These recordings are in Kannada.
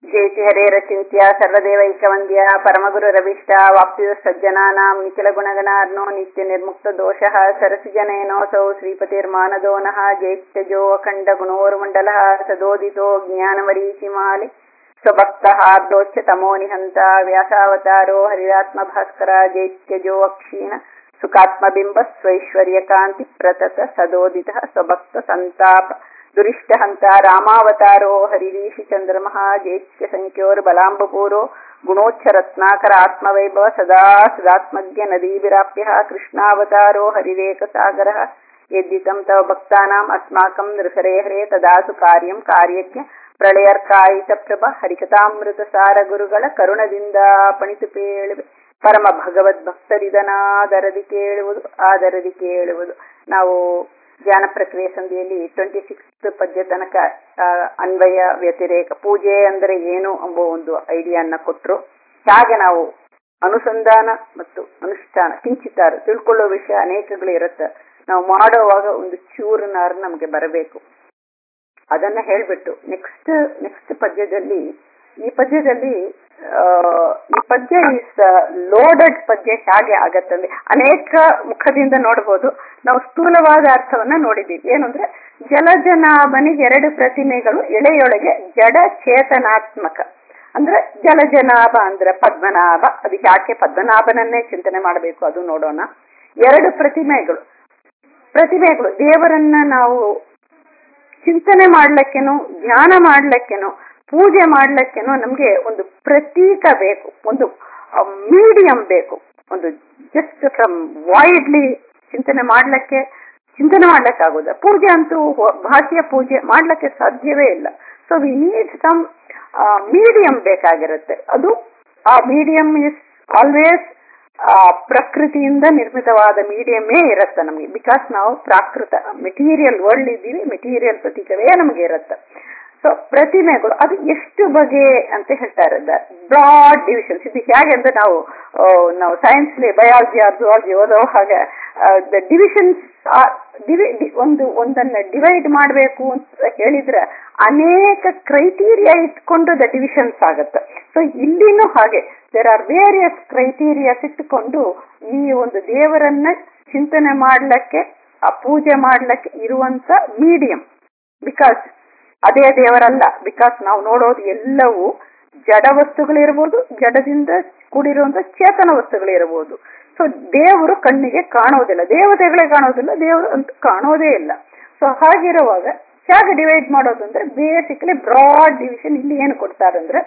ಜಯತಿ ಹರೇರಚಿಂತ್ಯ ಸರ್ವದೇವೈಕವಂದ್ಯ ಪರಮಗುರುರವಿಷ್ಟ ವಾಪ್ತಿಯ ಸಜ್ಜನಾನಾಂ ನಿಖಿಲಗುಣಗಣಾರ್ನೋ ನಿತ್ಯ ನಿರ್ಮುಕ್ತ ದೋಷಃ ಸರಸಿಜನಯನೋऽಸೌ ಶ್ರೀಪತಿರ್ಮಾನದೋ ನಃ ಜೈತ್ಯಜೋ ಅಖಂಡ ಗುಣೋರ್ಮಂಡಲಃ ಸದೋದಿತೋ ಜ್ಞಾನಮರೀಚಿಮಾಲಿ ಸ್ವಭಕ್ತಹಾರ್ದೋಚ್ಯತಮೋ ನಿಹಂತ ವ್ಯಾಸಾವತಾರೋ ಹರಿರಾತ್ಮಭಾಸ್ಕರ ಜೈತ್ಯಜೋ ಅಕ್ಷೀಣ ಸುಖಾತ್ಮಬಿಂಬ ಸ್ವೈಶ್ವರ್ಯಕಾಂತಿ ಪ್ರತತ ಸದೋದಿತ ಸ್ವಭಕ್ತ ಸಂತಾಪ ದುರಿಷ್ಟಹಂತ ರಾಮಾವತಾರೋ ಹರಿರೀಶಿ ಚಂದ್ರಮಃ ಜೈತ್ಯ ಸಂಖ್ಯೋರ್ ಬಲಾಂಬಪೂರೋ ಗುಣೋಚ್ಚರತ್ನಾಕರ ಆತ್ಮವೈಭವ ಸದಾ ಸದಾತ್ಮಜ್ಞ ನದೀವಿರಾಪ್ಯ ಕೃಷ್ಣಾವತಾರೋ ಹರಿರೇಕ ಸಾಗರ ಯದ್ದಿತಂ ತವ ಭಕ್ತಾನಾಂ ಅಸ್ಮಾಕಂ ನೃಹರೇ ಹರೇ ತದಾಸು ಕಾರ್ಯಂ ಕಾರ್ಯಜ್ಞ ಪ್ರಳಯರ್ಕಾಯಿತ ಪ್ರಭ ಹರಿಕಥಾಮೃತ ಸಾರ ಗುರುಗಳ ಕರುಣದಿಂದ ಪಣಿತು ಪೇಳುವೆ ಪರಮ ಭಗವದ್ ಭಕ್ತರಿದನಾದರದಿ ಕೇಳುವುದು ಆದರದಿ ಕೇಳುವುದು ನಾವು ಧ್ಯಾನ ಪ್ರಕ್ರಿಯೆ ಸಂಧಿಯಲ್ಲಿ ಟ್ವೆಂಟಿ ಸಿಕ್ಸ್ ಪದ್ಯ ತನಕ ಅನ್ವಯ ವ್ಯತಿರೇಕ ಪೂಜೆ ಅಂದ್ರೆ ಏನು ಎಂಬ ಒಂದು ಐಡಿಯಾನ ಕೊಟ್ಟರು ಹಾಗೆ ನಾವು ಅನುಸಂಧಾನ ಮತ್ತು ಅನುಷ್ಠಾನ ಕಿಂಚಿತಾರು ತಿಳ್ಕೊಳ್ಳೋ ವಿಷಯ ಅನೇಕಗಳು ಇರುತ್ತೆ ನಾವು ಮಾಡುವಾಗ ಒಂದು ಚೂರಿನಾರು ನಮಗೆ ಬರಬೇಕು ಅದನ್ನ ಹೇಳ್ಬಿಟ್ಟು ನೆಕ್ಸ್ಟ್ ನೆಕ್ಸ್ಟ್ ಪದ್ಯದಲ್ಲಿ ಈ ಪದ್ಯದಲ್ಲಿ ಈ ಪದ್ಯ ಇಸ್ ಲೋಡೆಡ್ ಪದ್ಯ ಹೇಗೆ ಆಗತ್ತಂದ್ರೆ ಅನೇಕ ಮುಖದಿಂದ ನೋಡಬಹುದು ನಾವು ಸ್ಥೂಲವಾದ ಅರ್ಥವನ್ನ ನೋಡಿದ್ದೀವಿ ಏನಂದ್ರೆ ಜಲಜನಾಭನಿಗೆ ಎರಡು ಪ್ರತಿಮೆಗಳು ಎಳೆಯೊಳಗೆ ಜಡ ಚೇತನಾತ್ಮಕ ಅಂದ್ರೆ ಜಲಜನಾಭ ಅಂದ್ರೆ ಪದ್ಮನಾಭ ಅದು ಯಾಕೆ ಪದ್ಮನಾಭನನ್ನೇ ಚಿಂತನೆ ಮಾಡಬೇಕು ಅದು ನೋಡೋಣ ಎರಡು ಪ್ರತಿಮೆಗಳು ಪ್ರತಿಮೆಗಳು ದೇವರನ್ನ ನಾವು ಚಿಂತನೆ ಮಾಡ್ಲಿಕ್ಕೆನೋ ಧ್ಯಾನ ಮಾಡ್ಲಿಕ್ಕೆನೋ ಪೂಜೆ ಮಾಡ್ಲಿಕ್ಕೆನೋ ನಮ್ಗೆ ಒಂದು ಪ್ರತೀಕ ಬೇಕು ಒಂದು ಮೀಡಿಯಂ ಬೇಕು ಒಂದು ಜಸ್ಟ್ ಫ್ರಮ್ ವೈಡ್ಲಿ ಚಿಂತನೆ ಮಾಡ್ಲಿಕ್ಕೆ ಚಿಂತನೆ ಮಾಡ್ಲಿಕ್ಕೆ ಆಗೋದ ಪೂಜೆ ಅಂತೂ ಭಾಷೆಯ ಪೂಜೆ ಮಾಡ್ಲಿಕ್ಕೆ ಸಾಧ್ಯವೇ ಇಲ್ಲ so we need some medium ಬೇಕಾಗಿರುತ್ತೆ ಅದು ಆ ಮೀಡಿಯಂ ಇಸ್ ಆಲ್ವೇಸ್ ಪ್ರಕೃತಿಯಿಂದ ನಿರ್ಮಿತವಾದ ಮೀಡಿಯಮೇ ಇರುತ್ತೆ ನಮಗೆ ಬಿಕಾಸ್ ನಾವು ಪ್ರಾಕೃತ ಮೆಟೀರಿಯಲ್ ವರ್ಲ್ಡ್ ಇದ್ದೀವಿ ಮೆಟೀರಿಯಲ್ ಪ್ರತೀಕವೇ ನಮಗೆ ಇರುತ್ತೆ ಸೊ ಪ್ರತಿಮೆಗಳು ಅದು ಎಷ್ಟು ಬಗೆ ಅಂತ ಹೇಳ್ತಾರೆ ಬ್ರಾಡ್ ಡಿವಿಷನ್ಸ್ ಇದು ಹೇಗೆ ಅಂದ್ರೆ ನಾವು ನಾವು ಸೈನ್ಸ್ ಬಯಾಲಜಿ ಆರ್ ಜುವಾಲಜಿ ಓದೋ ಹಾಗೆ ದ ಡಿವಿಷನ್ಸ್ ಒಂದು ಒಂದನ್ನ ಡಿವೈಡ್ ಮಾಡಬೇಕು ಅಂತ ಹೇಳಿದ್ರೆ ಅನೇಕ ಕ್ರೈಟೀರಿಯಾ ಇಟ್ಕೊಂಡು ದ ಡಿವಿಷನ್ಸ್ ಆಗುತ್ತೆ ಸೊ ಇಲ್ಲಿನೂ ಹಾಗೆ ದೇರ್ ಆರ್ ವೇರಿಯಸ್ ಕ್ರೈಟೀರಿಯಾಸ್ ಇಟ್ಟುಕೊಂಡು ಈ ಒಂದು ದೇವರನ್ನ ಚಿಂತನೆ ಮಾಡ್ಲಿಕ್ಕೆ ಆ ಪೂಜೆ ಮಾಡ್ಲಿಕ್ಕೆ ಇರುವಂತ ಮೀಡಿಯಂ ಬಿಕಾಸ್ ಅದೇ ದೇವರಲ್ಲ ಬಿಕಾಸ್ ನಾವು ನೋಡೋದು ಎಲ್ಲವೂ ಜಡ ವಸ್ತುಗಳಿರ್ಬೋದು ಜಡದಿಂದ ಕೂಡಿರುವಂತ ಚೇತನ ವಸ್ತುಗಳಿರಬಹುದು ಸೊ ದೇವರು ಕಣ್ಣಿಗೆ ಕಾಣೋದಿಲ್ಲ ದೇವತೆಗಳೇ ಕಾಣೋದಿಲ್ಲ ದೇವರು ಅಂತ ಕಾಣೋದೇ ಇಲ್ಲ ಸೊ ಹಾಗಿರುವಾಗ ಹೇಗೆ ಡಿವೈಡ್ ಮಾಡೋದು ಅಂದ್ರೆ ಬೇಸಿಕಲಿ ಬ್ರಾಡ್ ಡಿವಿಷನ್ ಇಲ್ಲಿ ಏನು ಕೊಡ್ತಾರಂದ್ರೆ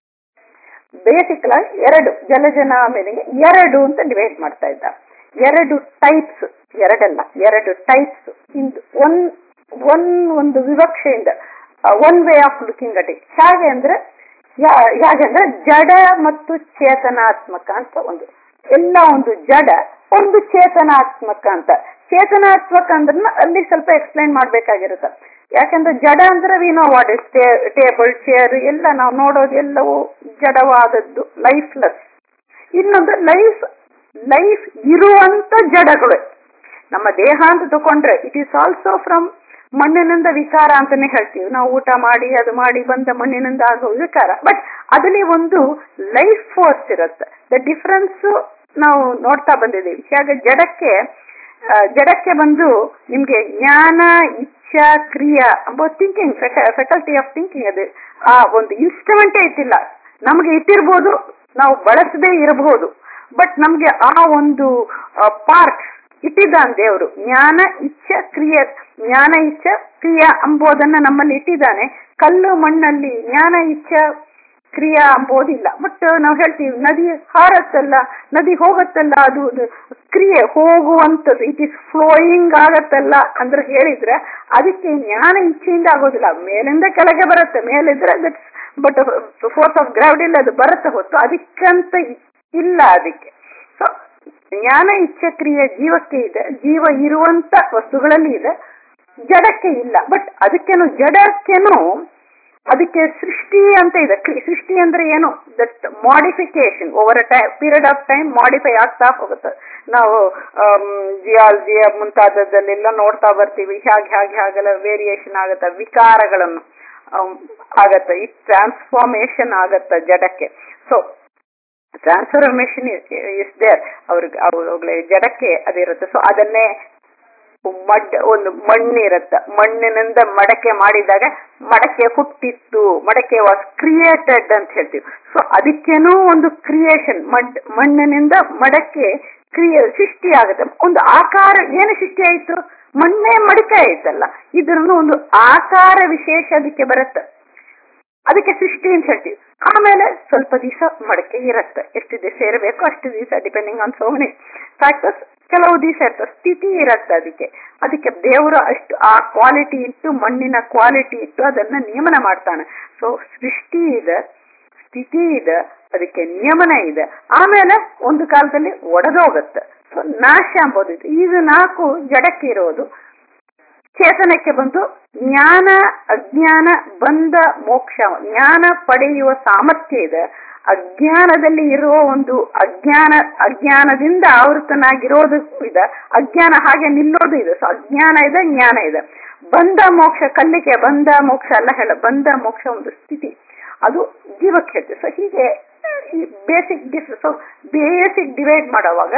ಬೇಸಿಕಲ್ ಆಗಿ ಎರಡು ಜಲಜನ ಮೇಲೆಗೆ ಎರಡು ಅಂತ ಡಿವೈಡ್ ಮಾಡ್ತಾ ಇದ್ದ ಎರಡು ಟೈಪ್ಸ್ ಎರಡಲ್ಲ ಎರಡು ಟೈಪ್ಸ್ ಇಂದು ಒನ್ ಒನ್ ಒಂದು ವಿವಕ್ಷೆಯಿಂದ one way of looking at it ಹೇಗೆ ಅಂದ್ರೆ ಹೇಗೆ ಅಂದ್ರೆ ಜಡ ಮತ್ತು ಚೇತನಾತ್ಮಕ ಅಂತ ಒಂದು ಎಲ್ಲ ಒಂದು ಜಡ ಒಂದು ಚೇತನಾತ್ಮಕ ಅಂತ ಚೇತನಾತ್ಮಕ ಅಂದ್ರೆ ಅಲ್ಲಿ ಸ್ವಲ್ಪ ಎಕ್ಸ್ಪ್ಲೈನ್ ಮಾಡ್ಬೇಕಾಗಿರುತ್ತೆ ಯಾಕಂದ್ರೆ ಜಡ ಅಂದ್ರೆ we know what is table chair ಎಲ್ಲ ನಾವು ನೋಡೋದು ಎಲ್ಲವೂ ಜಡವಾದದ್ದು ಲೈಫ್ಲೆಸ್ ಇನ್ನೊಂದು ಲೈಫ್ ಲೈಫ್ ಇರುವಂತ ಜಡಗಳು ನಮ್ಮ ದೇಹ ಅಂತ ತಕೊಂಡ್ರೆ ಇಟ್ ಈಸ್ ಆಲ್ಸೋ ಫ್ರಮ್ ಮಣ್ಣಿನಿಂದ ವಿಕಾರ ಅಂತಾನೆ ಹೇಳ್ತೀವಿ ನಾವು ಊಟ ಮಾಡಿ ಅದು ಮಾಡಿ ಬಂದ ಮಣ್ಣಿನಿಂದ ಆಗೋ ವಿಕಾರ ಬಟ್ ಅದರಲ್ಲಿ ಒಂದು ಲೈಫ್ ಫೋರ್ಸ್ ಇರುತ್ತೆ ದ ಡಿಫರೆನ್ಸ್ ನಾವು ನೋಡ್ತಾ ಬಂದಿದ್ದೀವಿ ಹಾಗೆ ಜಡಕ್ಕೆ ಜಡಕ್ಕೆ ಬಂದು ನಿಮ್ಗೆ ಜ್ಞಾನ ಇಚ್ಛಾ ಕ್ರಿಯಾ ಎಂಬ ಥಿಂಕಿಂಗ್ ಫೆಕಲ್ಟಿ ಆಫ್ ಥಿಂಕಿಂಗ್ ಅದು ಆ ಒಂದು ಇನ್ಸ್ಟ್ರೂಮೆಂಟೇ ಇಟ್ಟಿಲ್ಲ ನಮ್ಗೆ ಇಟ್ಟಿರ್ಬೋದು ನಾವು ಬಳಸದೇ ಇರಬಹುದು ಬಟ್ ನಮ್ಗೆ ಆ ಒಂದು ಪಾರ್ಟ್ ಇಟ್ಟಿದ್ದಾನೆ ದೇವರು ಜ್ಞಾನ ಇಚ್ಛೆ ಕ್ರಿಯೆ ಜ್ಞಾನ ಇಚ್ಛೆ ಕ್ರಿಯಾ ಅಂಬೋದನ್ನ ನಮ್ಮಲ್ಲಿ ಇಟ್ಟಿದ್ದಾನೆ ಕಲ್ಲು ಮಣ್ಣಲ್ಲಿ ಜ್ಞಾನ ಇಚ್ಛೆ ಕ್ರಿಯಾ ಅಂಬೋದಿಲ್ಲ ಬಟ್ ನಾವು ಹೇಳ್ತೀವಿ ನದಿ ಹಾರತ್ತಲ್ಲ ನದಿ ಹೋಗತ್ತಲ್ಲ ಅದು ಕ್ರಿಯೆ ಹೋಗುವಂಥದ್ದು ಇಟ್ ಇಸ್ ಫ್ಲೋಯಿಂಗ್ ಆಗತ್ತಲ್ಲ ಅಂದ್ರೆ ಹೇಳಿದ್ರೆ ಅದಕ್ಕೆ ಜ್ಞಾನ ಇಚ್ಛೆಯಿಂದ ಆಗೋದಿಲ್ಲ ಮೇಲಿಂದ ಕೆಳಗೆ ಬರುತ್ತೆ ಮೇಲಿದ್ರೆ ಬಟ್ ಫೋರ್ಸ್ ಆಫ್ ಗ್ರಾವಿಟಿಯಲ್ಲಿ ಅದು ಬರುತ್ತೆ ಹೊತ್ತು ಅದಕ್ಕಂತ ಇಲ್ಲ ಅದಕ್ಕೆ ಸೊ ಜ್ಞಾನ ಇಚ್ಛೆ ಕ್ರಿಯೆ ಜೀವಕ್ಕೆ ಇದೆ ಜೀವ ಇರುವಂತ ವಸ್ತುಗಳಲ್ಲಿ ಇದೆ ಜಡಕ್ಕೆ ಇಲ್ಲ ಬಟ್ ಅದಕ್ಕೇನು ಜಡಕ್ಕೇನು ಅದಕ್ಕೆ ಸೃಷ್ಟಿ ಅಂತ ಇದೆ ಸೃಷ್ಟಿ ಅಂದ್ರೆ ಏನು that modification over a time period of time modify ಆಗ್ತಾ ಹೋಗುತ್ತೆ ನಾವು ಜಿಯಾಲಜಿ ಮುಂತಾದದ್ದಲ್ಲೆಲ್ಲ ನೋಡ್ತಾ ಬರ್ತೀವಿ ಹೇಗೆ ಹೇಗೆ ಹಾಗೆಲ್ಲ ವೇರಿಯೇಷನ್ ಆಗುತ್ತೆ ವಿಕಾರಗಳನ್ನು ಆಗತ್ತ ಈ ಟ್ರಾನ್ಸ್ಫಾರ್ಮೇಶನ್ ಆಗತ್ತ ಜಡಕ್ಕೆ ಸೊ ಟ್ರಾನ್ಸ್ಫಾರ್ಮೇಶನ್ ಇಸ್ ದೇರ್ ಅವ್ರಿಗೆ ಅವ್ರ ಜಡಕ್ಕೆ ಅದಿರುತ್ತೆ ಸೊ ಅದನ್ನೇ ಮಡ್ ಒಂದು ಮಣ್ಣಿರತ್ತ ಮಣ್ಣಿನಿಂದ ಮಡಕೆ ಮಾಡಿದಾಗ ಮಡಕೆ ಹುಟ್ಟಿತ್ತು ಮಡಕೆ ವಾಸ್ ಕ್ರಿಯೇಟೆಡ್ ಅಂತ ಹೇಳ್ತೀವಿ ಸೊ ಅದಕ್ಕೇನೋ ಒಂದು ಕ್ರಿಯೇಷನ್ ಮಡ್ ಮಣ್ಣಿನಿಂದ ಮಡಕೆ ಕ್ರಿಯೆ ಸೃಷ್ಟಿ ಆಗುತ್ತೆ ಒಂದು ಆಕಾರ ಏನು ಸೃಷ್ಟಿ ಆಯ್ತು ಮಣ್ಣೇ ಮಡಿಕೆ ಆಯ್ತಲ್ಲ ಇದ್ರನ್ನು ಒಂದು ಆಕಾರ ವಿಶೇಷ ಅದಕ್ಕೆ ಬರುತ್ತೆ ಅದಕ್ಕೆ ಸೃಷ್ಟಿ ಅಂತ ಹೇಳ್ತೀವಿ ಆಮೇಲೆ ಸ್ವಲ್ಪ ದಿವಸ ಮಡಕೆ ಇರುತ್ತೆ ಎಷ್ಟು ದಿವಸ ಇರಬೇಕು ಅಷ್ಟು ದಿವಸ depending on so many factors ಕೆಲವು ದಿವಸ ಇರ್ತದೆ ಸ್ಥಿತಿ ಇರುತ್ತೆ ಅದಕ್ಕೆ ಅದಕ್ಕೆ ದೇವರು ಅಷ್ಟು ಆ ಕ್ವಾಲಿಟಿ ಇಟ್ಟು ಮಣ್ಣಿನ ಕ್ವಾಲಿಟಿ ಇಟ್ಟು ಅದನ್ನ ನಿಯಮನ ಮಾಡ್ತಾನೆ ಸೊ ಸೃಷ್ಟಿ ಇದೆ ಸ್ಥಿತಿ ಇದೆ ಅದಕ್ಕೆ ನಿಯಮನ ಇದೆ ಆಮೇಲೆ ಒಂದು ಕಾಲದಲ್ಲಿ ಒಡೆದೋಗುತ್ತೆ ಸೊ ನಾಶ ಎಂಬುದು ಇದೆ ಇದು ನಾಲ್ಕು ಜಡಕ್ಕೆ ಇರೋದು ಚೇತನಕ್ಕೆ ಬಂದು ಜ್ಞಾನ ಅಜ್ಞಾನ ಬಂದ ಮೋಕ್ಷ ಜ್ಞಾನ ಪಡೆಯುವ ಸಾಮರ್ಥ್ಯ ಇದೆ ಅಜ್ಞಾನದಲ್ಲಿ ಇರುವ ಒಂದು ಅಜ್ಞಾನ ಅಜ್ಞಾನದಿಂದ ಆವೃತನಾಗಿರೋದು ಇದೆ ಅಜ್ಞಾನ ಹಾಗೆ ನಿಲ್ಲೋದು ಇದೆ ಸೊ ಅಜ್ಞಾನ ಇದೆ ಜ್ಞಾನ ಇದೆ ಬಂದ ಮೋಕ್ಷ ಕಲ್ಲಿಗೆ ಬಂದ ಮೋಕ್ಷ ಅಲ್ಲ ಹೇಳ ಬಂದ ಮೋಕ್ಷ ಒಂದು ಸ್ಥಿತಿ ಅದು ಜೀವಕ್ಕೆ ಹೇಳ್ತೀವಿ ಸೊ ಹೀಗೆ ಈ basic diff so basic divide ಮಾಡುವಾಗ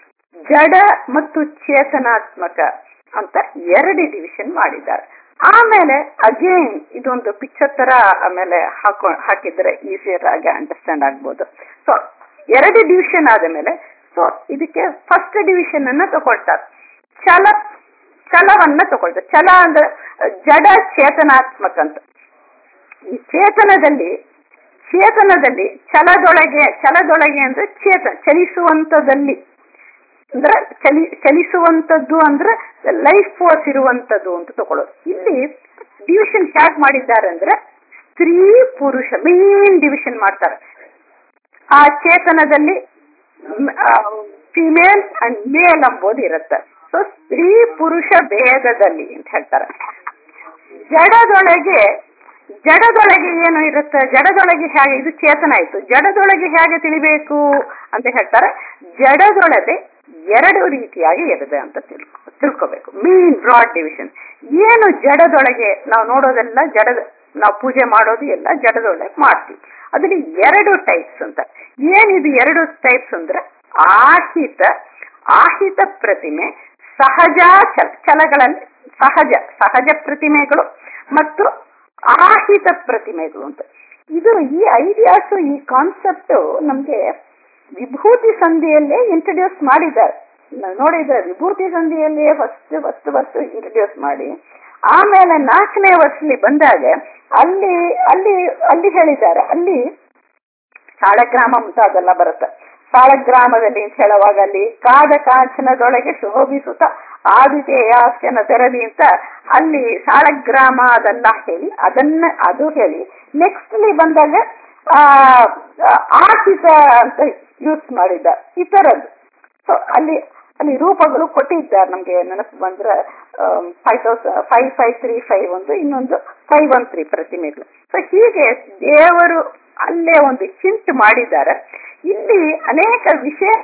ಜಡ ಮತ್ತು ಚೇತನಾತ್ಮಕ ಅಂತ ಎರಡು ಡಿವಿಷನ್ ಮಾಡಿದ್ದಾರೆ ಆಮೇಲೆ ಅಗೇನ್ ಇದೊಂದು ಪಿಕ್ಚರ್ ತರ ಆಮೇಲೆ ಹಾಕೋ ಹಾಕಿದ್ರೆ ಈಸಿಯರ್ ಆಗಿ ಅಂಡರ್ಸ್ಟ್ಯಾಂಡ್ ಆಗ್ಬೋದು ಸೊ ಎರಡು ಡಿವಿಷನ್ ಆದ ಮೇಲೆ ಸೊ ಇದಕ್ಕೆ ಫಸ್ಟ್ ಡಿವಿಷನ್ ಅನ್ನ ತಗೊಳ್ತಾರೆ ಛಲ ಛಲವನ್ನ ತಗೊಳ್ತಾರೆ ಛಲ ಅಂದ್ರೆ ಜಡ ಚೇತನಾತ್ಮಕ ಅಂತ ಈ ಚೇತನದಲ್ಲಿ ಚೇತನದಲ್ಲಿ ಛಲದೊಳಗೆ ಛಲದೊಳಗೆ ಅಂದ್ರೆ ಚೇತನ ಚಲಿಸುವಂತದಲ್ಲಿ ಅಂದ್ರೆ ಚಲಿ ಚಲಿಸುವಂತದ್ದು ಅಂದ್ರೆ ಲೈಫ್ ಫೋರ್ಸ್ ಇರುವಂತದ್ದು ಅಂತ ತಗೊಳ್ಳೋದು ಇಲ್ಲಿ ಡಿವಿಷನ್ ಹ್ಯಾಕ್ ಮಾಡಿದ್ದಾರೆ ಅಂದ್ರೆ ಸ್ತ್ರೀ ಪುರುಷ ಮೇನ್ ಡಿವಿಷನ್ ಮಾಡ್ತಾರೆ ಆ ಚೇತನದಲ್ಲಿ ಫಿಮೇಲ್ ಅಂಡ್ ಮೇಲ್ ಎಂಬುದು ಇರುತ್ತೆ ಸೊ ಸ್ತ್ರೀ ಪುರುಷ ಭೇದದಲ್ಲಿ ಅಂತ ಹೇಳ್ತಾರೆ ಜಡದೊಳಗೆ ಜಡದೊಳಗೆ ಏನು ಇರುತ್ತೆ ಜಡದೊಳಗೆ ಹೇಗೆ ಇದು ಚೇತನ ಆಯ್ತು ಜಡದೊಳಗೆ ಹೇಗೆ ತಿಳಿಬೇಕು ಅಂತ ಹೇಳ್ತಾರೆ ಜಡದೊಳಗೆ ಎರಡು ರೀತಿಯಾಗಿ ಇರುತ್ತೆ ಅಂತ ತಿಳ್ಕೊ ತಿಳ್ಕೋಬೇಕು ಮೀನ್ ಬ್ರಾಡ್ ಡಿವಿಷನ್ ಏನು ಜಡದೊಳಗೆ ನಾವು ನೋಡೋದೆಲ್ಲ ಜಡದ ನಾವು ಪೂಜೆ ಮಾಡೋದು ಎಲ್ಲ ಜಡದೊಳಗೆ ಮಾಡ್ತೀವಿ ಅದ್ರಲ್ಲಿ ಎರಡು ಟೈಪ್ಸ್ ಅಂತ ಏನಿದು ಎರಡು ಟೈಪ್ಸ್ ಅಂದ್ರೆ ಆಹಿತ ಆಹಿತ ಪ್ರತಿಮೆ ಸಹಜ ಚಲ ಛಲಗಳಲ್ಲಿ ಸಹಜ ಸಹಜ ಪ್ರತಿಮೆಗಳು ಮತ್ತು ಆಹಿತ ಪ್ರತಿಮೆಗಳು ಅಂತ ಇದು ಈ ಐಡಿಯಾಸ್ ಈ ಕಾನ್ಸೆಪ್ಟ್ ನಮ್ಗೆ ವಿಭೂತಿ ಸಂಧಿಯಲ್ಲೇ ಇಂಟ್ರಡ್ಯೂಸ್ ಮಾಡಿದ್ದಾರೆ ನೋಡಿದ್ರೆ ವಿಭೂತಿ ಸಂಧಿಯಲ್ಲೇ ಫಸ್ಟ್ ಫಸ್ಟ್ ಫಸ್ಟ್ ಇಂಟ್ರಡ್ಯೂಸ್ ಮಾಡಿ ಆಮೇಲೆ ನಾಲ್ಕನೇ ವರ್ಷದಲ್ಲಿ ಬಂದಾಗ ಅಲ್ಲಿ ಅಲ್ಲಿ ಅಲ್ಲಿ ಹೇಳಿದ್ದಾರೆ ಅಲ್ಲಿ ಸಾಳಗ್ರಾಮ ಮುಂತಾದೆಲ್ಲ ಬರುತ್ತೆ ಸಾಳಗ್ರಾಮದಲ್ಲಿ ಅಂತ ಹೇಳುವಾಗ ಅಲ್ಲಿ ಕಾದ ಕಾಂಚನದೊಳಗೆ ಶೋಭಿಸುತ್ತ ಆದಿತ್ಯಾಸ್ಯನ ತೆರಲಿ ಅಂತ ಅಲ್ಲಿ ಸಾಳಗ್ರಾಮ ಅದೆಲ್ಲ ಹೇಳಿ ಅದನ್ನ ಅದು ಹೇಳಿ ನೆಕ್ಸ್ಟ್ ಅಲ್ಲಿ ಬಂದಾಗ ಆ ಆಹಿತ ಅಂತ ಯೂಸ್ ಮಾಡಿದ್ದ ಈ ತರದ್ದು ಸೊ ಅಲ್ಲಿ ಅಲ್ಲಿ ರೂಪಗಳು ಕೊಟ್ಟಿದ್ದಾರೆ ನಮ್ಗೆ ನೆನಪು ಬಂದ್ರೆ five thousand five five three five ಒಂದು ಇನ್ನೊಂದು ಫೈವ್ ಒನ್ ತ್ರೀ ಪ್ರತಿಮೆಗಳು ಸೊ ಹೀಗೆ ದೇವರು ಅಲ್ಲೇ ಒಂದು ಹಿಂಟ್ ಮಾಡಿದ್ದಾರೆ ಇಲ್ಲಿ ಅನೇಕ ವಿಷಯ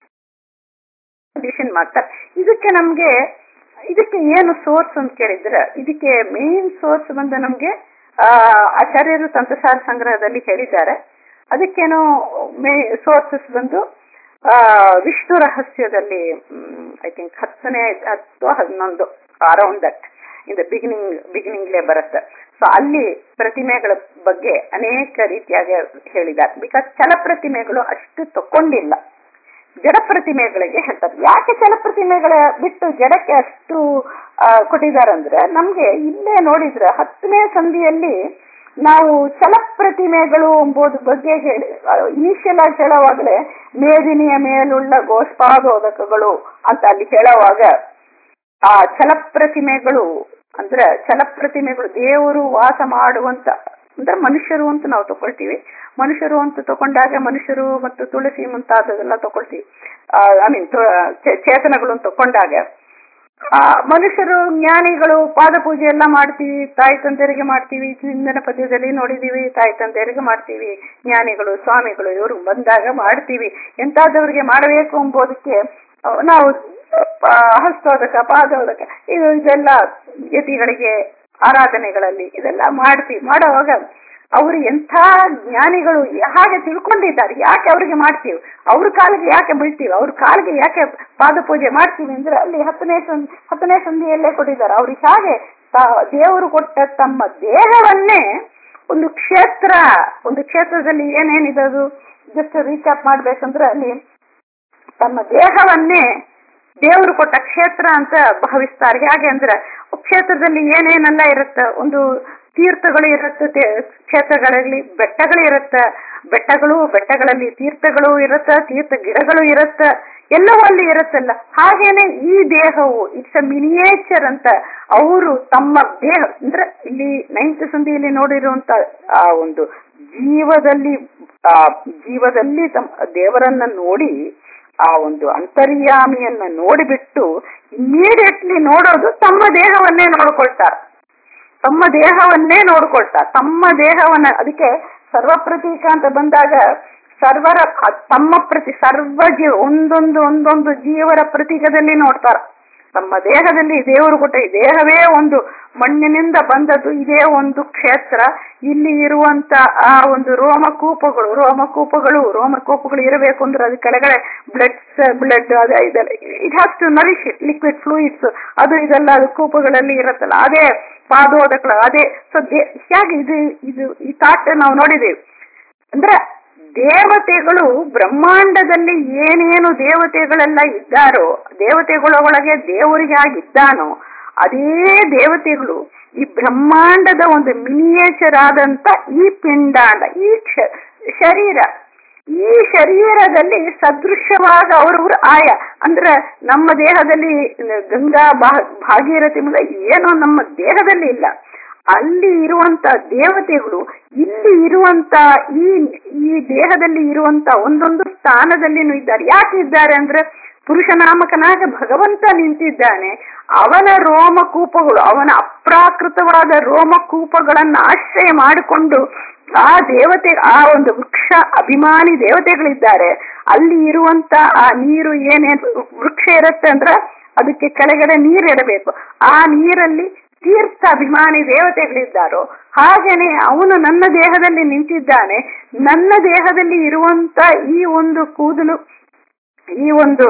ಮಾಡ್ತಾರೆ ಇದಕ್ಕೆ ನಮ್ಗೆ ಇದಕ್ಕೆ ಏನು ಸೋರ್ಸ್ ಅಂತ ಕೇಳಿದ್ರೆ ಇದಕ್ಕೆ ಮೇನ್ ಸೋರ್ಸ್ ಬಂದು ನಮ್ಗೆ ಆ ಆಚಾರ್ಯರು ತಂತ್ರಸಾರ ಸಂಗ್ರಹದಲ್ಲಿ ಹೇಳಿದ್ದಾರೆ ಅದಕ್ಕೇನೋ ಮೇ ಸೋರ್ಸಸ್ ಬಂದು ಆ ವಿಷ್ಣು ರಹಸ್ಯದಲ್ಲಿ ಐ ಥಿಂಕ್ ಹತ್ತನೇ ಹತ್ತು ಹನ್ನೊಂದು around that in the beginning ಬಿಗಿನಿಂಗ್ಲೇ ಬರುತ್ತೆ ಸೊ ಅಲ್ಲಿ ಪ್ರತಿಮೆಗಳ ಬಗ್ಗೆ ಅನೇಕ ರೀತಿಯಾಗಿ ಹೇಳಿದ್ದಾರೆ ಬಿಕಾಸ್ ಚಲ ಪ್ರತಿಮೆಗಳು ಅಷ್ಟು ತಕೊಂಡಿಲ್ಲ ಜಡ ಪ್ರತಿಮೆಗಳಿಗೆ ಹೇಳ್ತಾರೆ ಯಾಕೆ ಚಲ ಪ್ರತಿಮೆಗಳ ಬಿಟ್ಟು ಜಡಕ್ಕೆ ಅಷ್ಟು ಕೊಟ್ಟಿದ್ದಾರೆ ಅಂದ್ರೆ ನಮ್ಗೆ ಇಲ್ಲೇ ನೋಡಿದ್ರೆ ಹತ್ತನೇ ಸಂಧಿಯಲ್ಲಿ ನಾವು ಚಲ ಪ್ರತಿಮೆಗಳು ಎಂಬುದು ಬಗ್ಗೆ ಹೇಳಿ ಇನಿಷಿಯಲ್ ಆಗಿ ಹೇಳುವಾಗಲೇ ಮೇದಿನಿಯ ಮೇಲುಳ್ಳ ಗೋಷ್ಪಾದೋದಕಗಳು ಅಂತ ಅಲ್ಲಿ ಹೇಳುವಾಗ ಆ ಛಲ ಪ್ರತಿಮೆಗಳು ಅಂದ್ರೆ ಛಲ ಪ್ರತಿಮೆಗಳು ದೇವರು ವಾಸ ಮಾಡುವಂತ ಅಂದ್ರೆ ಮನುಷ್ಯರು ಅಂತ ನಾವು ತಗೊಳ್ತೀವಿ ಮನುಷ್ಯರು ಅಂತ ತಗೊಂಡಾಗ ಮನುಷ್ಯರು ಮತ್ತು ತುಳಸಿ ಮುಂತಾದದೆಲ್ಲ ತಗೊಳ್ತೀವಿ ಐ ಮೀನ್ ಚೇತನಗಳು ಅಂತ ತಗೊಂಡಾಗ ಆ ಮನುಷ್ಯರು ಜ್ಞಾನಿಗಳು ಪಾದ ಪೂಜೆ ಎಲ್ಲ ಮಾಡ್ತೀವಿ ತಾಯಿ ತಂದೆಯರಿಗೆ ಮಾಡ್ತೀವಿ ಹಿಂದಿನ ಪದ್ಯದಲ್ಲಿ ನೋಡಿದೀವಿ ತಾಯಿ ತಂದೆಯರಿಗೆ ಮಾಡ್ತೀವಿ ಜ್ಞಾನಿಗಳು ಸ್ವಾಮಿಗಳು ಇವರು ಬಂದಾಗ ಮಾಡ್ತೀವಿ ಎಂತಾದವರಿಗೆ ಮಾಡಬೇಕು ಎಂಬುದಕ್ಕೆ ನಾವು ಹಸ್ತೋದಕ ಪಾದೋದಕ ಇದು ಇದೆಲ್ಲ ಯತಿಗಳಿಗೆ ಆರಾಧನೆಗಳಲ್ಲಿ ಇದೆಲ್ಲ ಮಾಡ್ತೀವಿ ಮಾಡೋವಾಗ ಅವರು ಎಂಥ ಜ್ಞಾನಿಗಳು ಹಾಗೆ ತಿಳ್ಕೊಂಡಿದ್ದಾರೆ ಯಾಕೆ ಅವ್ರಿಗೆ ಮಾಡ್ತೀವಿ ಅವ್ರ ಕಾಲಿಗೆ ಯಾಕೆ ಬೀಳ್ತೀವಿ ಅವ್ರ ಕಾಲಿಗೆ ಯಾಕೆ ಪಾದ ಪೂಜೆ ಮಾಡ್ತೀವಿ ಅಂದ್ರೆ ಅಲ್ಲಿ ಹತ್ತನೇ ಸಂಧಿ ಹತ್ತನೇ ಸಂಧಿಯಲ್ಲೇ ಕೊಟ್ಟಿದ್ದಾರೆ ಅವ್ರಿಗೆ ಹಾಗೆ ದೇವರು ಕೊಟ್ಟ ತಮ್ಮ ದೇಹವನ್ನೇ ಒಂದು ಕ್ಷೇತ್ರ ಒಂದು ಕ್ಷೇತ್ರದಲ್ಲಿ ಏನೇನಿದೆ ಅದು ಜಸ್ಟ್ ರೀಕ್ಯಾಪ್ ಮಾಡ್ಬೇಕಂದ್ರೆ ಅಲ್ಲಿ ತಮ್ಮ ದೇಹವನ್ನೇ ದೇವರು ಕೊಟ್ಟ ಕ್ಷೇತ್ರ ಅಂತ ಭಾವಿಸ್ತಾರೆ ಹೇಗೆ ಅಂದ್ರೆ ಕ್ಷೇತ್ರದಲ್ಲಿ ಏನೇನೆಲ್ಲ ಇರುತ್ತೆ ಒಂದು ತೀರ್ಥಗಳು ಇರುತ್ತೆ ಕ್ಷೇತ್ರಗಳಲ್ಲಿ ಬೆಟ್ಟಗಳು ಇರುತ್ತೆ ಬೆಟ್ಟಗಳು ಬೆಟ್ಟಗಳಲ್ಲಿ ತೀರ್ಥಗಳು ಇರುತ್ತೆ ತೀರ್ಥ ಗಿಡಗಳು ಇರುತ್ತೆ ಎಲ್ಲವೂ ಅಲ್ಲಿ ಇರುತ್ತಲ್ಲ ಹಾಗೇನೆ ಈ ದೇಹವು ಇಟ್ಸ್ ಅ ಮಿನಿಯೇಚರ್ ಅಂತ ಅವರು ತಮ್ಮ ದೇಹ ಅಂದ್ರೆ ಇಲ್ಲಿ ನೈನ್ತ್ ಸಂಧಿಯಲ್ಲಿ ನೋಡಿರುವಂತ ಆ ಒಂದು ಜೀವದಲ್ಲಿ ಆ ಜೀವದಲ್ಲಿ ತಮ್ಮ ದೇವರನ್ನ ನೋಡಿ ಆ ಒಂದು ಅಂತರ್ಯಾಮಿಯನ್ನ ನೋಡಿಬಿಟ್ಟು ಇಮಿಡಿಯೇಟ್ಲಿ ನೋಡೋದು ತಮ್ಮ ದೇಹವನ್ನೇ ನೋಡ್ಕೊಳ್ತಾರೆ ತಮ್ಮ ದೇಹವನ್ನೇ ನೋಡ್ಕೊಳ್ತಾರೆ ತಮ್ಮ ದೇಹವನ್ನ ಅದಕ್ಕೆ ಸರ್ವಪ್ರತೀಕ ಅಂತ ಬಂದಾಗ ಸರ್ವರ ತಮ್ಮ ಪ್ರತಿ ಸರ್ವ ಜೀವ ಒಂದೊಂದು ಒಂದೊಂದು ಜೀವರ ಪ್ರತೀಕದಲ್ಲಿ ನೋಡ್ತಾರ ತಮ್ಮ ದೇಹದಲ್ಲಿ ದೇವರು ಕೊಟ್ಟ ಈ ದೇಹವೇ ಒಂದು ಮಣ್ಣಿನಿಂದ ಬಂದದ್ದು ಇದೇ ಒಂದು ಕ್ಷೇತ್ರ ಇಲ್ಲಿ ಇರುವಂತ ಆ ಒಂದು ರೋಮಕೂಪಗಳು ರೋಮಕೂಪಗಳು ರೋಮಕೂಪಗಳು ಇರಬೇಕು ಅಂದ್ರೆ ಅದು ಕೆಳಗಡೆ ಬ್ಲಡ್ ಬ್ಲಡ್ ಅದ ಇದೆಲ್ಲ it has to nourish it liquid fluids ಅದು ಇದೆಲ್ಲ ಅದು ಕೂಪಗಳಲ್ಲಿ ಇರುತ್ತಲ್ಲ ಅದೇ ಪಾದೋದಕಗಳು ಅದೇ ಸೊ ಹೇಗೆ ಇದು ಇದು ಈ ತಾಟ್ ನಾವು ನೋಡಿದೇವೆ ಅಂದ್ರೆ ದೇವತೆಗಳು ಬ್ರಹ್ಮಾಂಡದಲ್ಲಿ ಏನೇನು ದೇವತೆಗಳೆಲ್ಲ ಇದ್ದಾರೋ ದೇವತೆಗಳ ಒಳಗೆ ದೇವರಿಗೆ ಆಗಿದ್ದಾನೋ ಅದೇ ದೇವತೆಗಳು ಈ ಬ್ರಹ್ಮಾಂಡದ ಒಂದು ಮಿನಿಯೇಚರ್ ಆದಂತ ಈ ಪಿಂಡಾಂಡ ಈ ಶರೀರ ಈ ಶರೀರದಲ್ಲಿ ಸದೃಶ್ಯವಾದ ಅವರವರು ಆಯ ಅಂದ್ರೆ ನಮ್ಮ ದೇಹದಲ್ಲಿ ಗಂಗಾ ಭಾಗೀರಥಿ ಮುಲ ಏನೋ ನಮ್ಮ ದೇಹದಲ್ಲಿ ಇಲ್ಲ ಅಲ್ಲಿ ಇರುವಂತ ದೇವತೆಗಳು ಇಲ್ಲಿ ಇರುವಂತ ಈ ಈ ದೇಹದಲ್ಲಿ ಇರುವಂತ ಒಂದೊಂದು ಸ್ಥಾನದಲ್ಲಿನೂ ಇದ್ದಾರೆ ಯಾಕೆ ಇದ್ದಾರೆ ಅಂದ್ರೆ ಪುರುಷನಾಮಕನಾಗ ಭಗವಂತ ನಿಂತಿದ್ದಾನೆ ಅವನ ರೋಮಕೂಪಗಳು ಅವನ ಅಪ್ರಾಕೃತವಾದ ರೋಮಕೂಪಗಳನ್ನ ಆಶ್ರಯ ಮಾಡಿಕೊಂಡು ಆ ದೇವತೆ ಆ ಒಂದು ವೃಕ್ಷ ಅಭಿಮಾನಿ ದೇವತೆಗಳಿದ್ದಾರೆ ಅಲ್ಲಿ ಇರುವಂತ ಆ ನೀರು ಏನೇನು ವೃಕ್ಷ ಇರುತ್ತೆ ಅಂದ್ರೆ ಅದಕ್ಕೆ ಕೆಳಗಡೆ ನೀರು ಇರಬೇಕು ಆ ನೀರಲ್ಲಿ ತೀರ್ಥ ಅಭಿಮಾನಿ ದೇವತೆಗಳಿದ್ದಾರೋ ಹಾಗೇನೆ ಅವನು ನನ್ನ ದೇಹದಲ್ಲಿ ನಿಂತಿದ್ದಾನೆ ನನ್ನ ದೇಹದಲ್ಲಿ ಇರುವಂತ ಈ ಒಂದು ಕೂದಲು ಈ ಒಂದು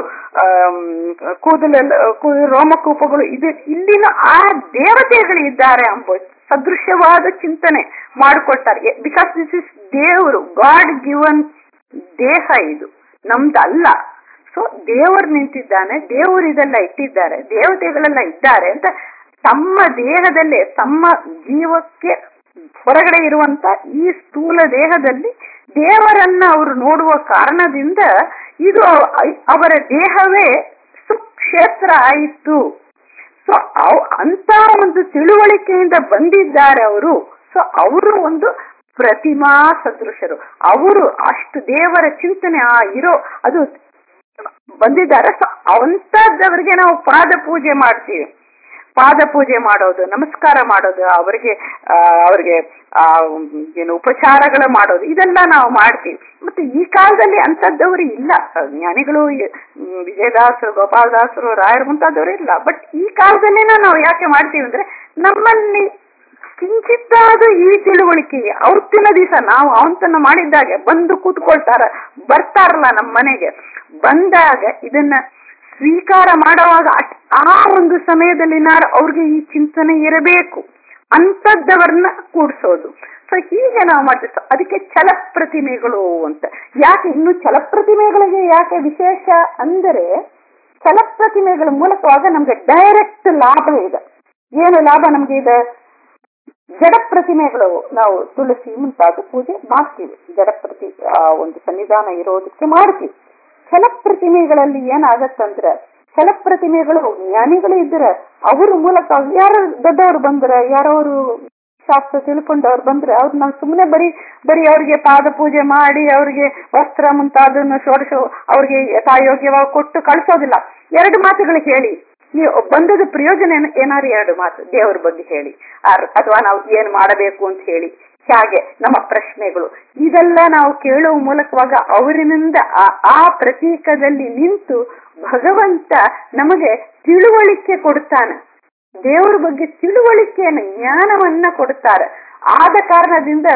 ಕೂದಲ ರೋಮಕೂಪಗಳು ಇದು ಇಲ್ಲಿನ ಆ ದೇವತೆಗಳಿದ್ದಾರೆ ಎಂಬ ಸದೃಶ್ಯವಾದ ಚಿಂತನೆ ಮಾಡಿಕೊಳ್ತಾರೆ ಬಿಕಾಸ್ ದಿಸ್ ಇಸ್ ದೇವರು ಗಾಡ್ ಗಿವನ್ ದೇಹ ಇದು ನಮ್ದಲ್ಲ ಸೊ ದೇವರು ನಿಂತಿದ್ದಾನೆ ದೇವರು ಇದೆಲ್ಲ ಇಟ್ಟಿದ್ದಾರೆ ದೇವತೆಗಳೆಲ್ಲ ಇದ್ದಾರೆ ಅಂತ ತಮ್ಮ ದೇಹದಲ್ಲೇ ತಮ್ಮ ಜೀವಕ್ಕೆ ಹೊರಗಡೆ ಇರುವಂತ ಈ ಸ್ಥೂಲ ದೇಹದಲ್ಲಿ ದೇವರನ್ನ ಅವರು ನೋಡುವ ಕಾರಣದಿಂದ ಇದು ಅವರ ದೇಹವೇ ಸುಕ್ಷೇತ್ರ ಆಯಿತು ಸೊ ಅಂತ ಒಂದು ತಿಳುವಳಿಕೆಯಿಂದ ಬಂದಿದ್ದಾರೆ ಅವರು ಸೊ ಅವರು ಒಂದು ಪ್ರತಿಮಾ ಸದೃಶರು ಅವರು ಅಷ್ಟು ದೇವರ ಚಿಂತನೆ ಆ ಇರೋ ಅದು ಬಂದಿದ್ದಾರೆ ಸೊ ಅಂತದ್ದವರಿಗೆ ನಾವು ಪಾದ ಪೂಜೆ ಮಾಡ್ತೀವಿ ಪಾದ ಪೂಜೆ ಮಾಡೋದು ನಮಸ್ಕಾರ ಮಾಡೋದು ಅವರಿಗೆ ಅವರಿಗೆ ಆ ಏನು ಉಪಚಾರಗಳು ಮಾಡೋದು ಇದೆಲ್ಲ ನಾವು ಮಾಡ್ತೀವಿ ಮತ್ತೆ ಈ ಕಾಲದಲ್ಲಿ ಅಂತದ್ದವರು ಇಲ್ಲ ಜ್ಞಾನಿಗಳು ವಿಜಯದಾಸರು ಗೋಪಾಲದಾಸರು ರಾಯರು ಮುಂತಾದವರು ಇಲ್ಲ ಬಟ್ ಈ ಕಾಲದಲ್ಲಿನ ನಾವು ಯಾಕೆ ಮಾಡ್ತೀವಿ ಅಂದ್ರೆ ನಮ್ಮಲ್ಲಿ ಕಿಂಚಿತ್ತಾದ ಈ ತಿಳುವಳಿಕೆ ಅವತ್ತಿನ ದಿವಸ ನಾವು ಅವಂತನ್ನ ಮಾಡಿದ್ದಾಗೆ ಬಂದು ಕೂತ್ಕೊಳ್ತಾರ ಬರ್ತಾರಲ್ಲ ನಮ್ಮ ಮನೆಗೆ ಬಂದಾಗ ಇದನ್ನ ಸ್ವೀಕಾರ ಮಾಡುವಾಗ ಆ ಒಂದು ಸಮಯದಲ್ಲಿ ನಾರು ಅವ್ರಿಗೆ ಈ ಚಿಂತನೆ ಇರಬೇಕು ಅಂತದ್ದವರನ್ನ ಕೂಡಿಸೋದು ಸೊ ಹೀಗೆ ನಾವು ಮಾಡ್ತೀವಿ ಅದಕ್ಕೆ ಛಲ ಪ್ರತಿಮೆಗಳು ಅಂತ ಯಾಕೆ ಇನ್ನು ಛಲ ಪ್ರತಿಮೆಗಳಿಗೆ ಯಾಕೆ ವಿಶೇಷ ಅಂದರೆ ಛಲ ಪ್ರತಿಮೆಗಳ ಮೂಲಕವಾಗ ನಮ್ಗೆ ಡೈರೆಕ್ಟ್ ಲಾಭ ಇದೆ ಏನು ಲಾಭ ನಮ್ಗೆ ಇದೆ ಜಡ ಪ್ರತಿಮೆಗಳು ನಾವು ತುಳಸಿ ಮುಂತಾದ ಪೂಜೆ ಮಾಡ್ತೀವಿ ಜಡ ಪ್ರತಿ ಒಂದು ಸನ್ನಿಧಾನ ಇರೋದಕ್ಕೆ ಮಾಡ್ತೀವಿ ಛಲ ಪ್ರತಿಮೆಗಳಲ್ಲಿ ಏನಾಗತ್ತಂದ್ರ ಛಲ ಪ್ರತಿಮೆಗಳು ಜ್ಞಾನಿಗಳು ಇದ್ರೆ ಅವ್ರ ಮೂಲಕ ಯಾರು ದೊಡ್ಡವರು ಬಂದ್ರೆ ಯಾರವರು ಶಾಸ್ತ್ರ ತಿಳ್ಕೊಂಡವ್ರು ಬಂದ್ರೆ ಅವ್ರು ನಾವು ಸುಮ್ಮನೆ ಬರೀ ಬರೀ ಅವ್ರಿಗೆ ಪಾದ ಪೂಜೆ ಮಾಡಿ ಅವ್ರಿಗೆ ವಸ್ತ್ರ ಮುಂತಾದನ್ನು ಷೋಡಶ ಅವ್ರಿಗೆ ಯಥಾಯೋಗ್ಯವಾಗಿ ಕೊಟ್ಟು ಕಳಿಸೋದಿಲ್ಲ ಎರಡು ಮಾತುಗಳು ಹೇಳಿ ಈ ಬಂದದ ಪ್ರಯೋಜನ ಏನಾರು ಎರಡು ಮಾತು ದೇವರ ಬಗ್ಗೆ ಹೇಳಿ ಅಥವಾ ನಾವು ಏನ್ ಮಾಡಬೇಕು ಅಂತ ಹೇಳಿ ಹಾಗೆ ನಮ್ಮ ಪ್ರಶ್ನೆಗಳು ಇದೆಲ್ಲ ನಾವು ಕೇಳುವ ಮೂಲಕವಾಗ ಅವರಿನಿಂದ ಆ ಪ್ರತೀಕದಲ್ಲಿ ನಿಂತು ಭಗವಂತ ನಮಗೆ ತಿಳುವಳಿಕೆ ಕೊಡ್ತಾನೆ ದೇವರ ಬಗ್ಗೆ ತಿಳುವಳಿಕೆಯನ್ನು ಜ್ಞಾನವನ್ನ ಕೊಡುತ್ತಾರೆ ಆದ ಕಾರಣದಿಂದ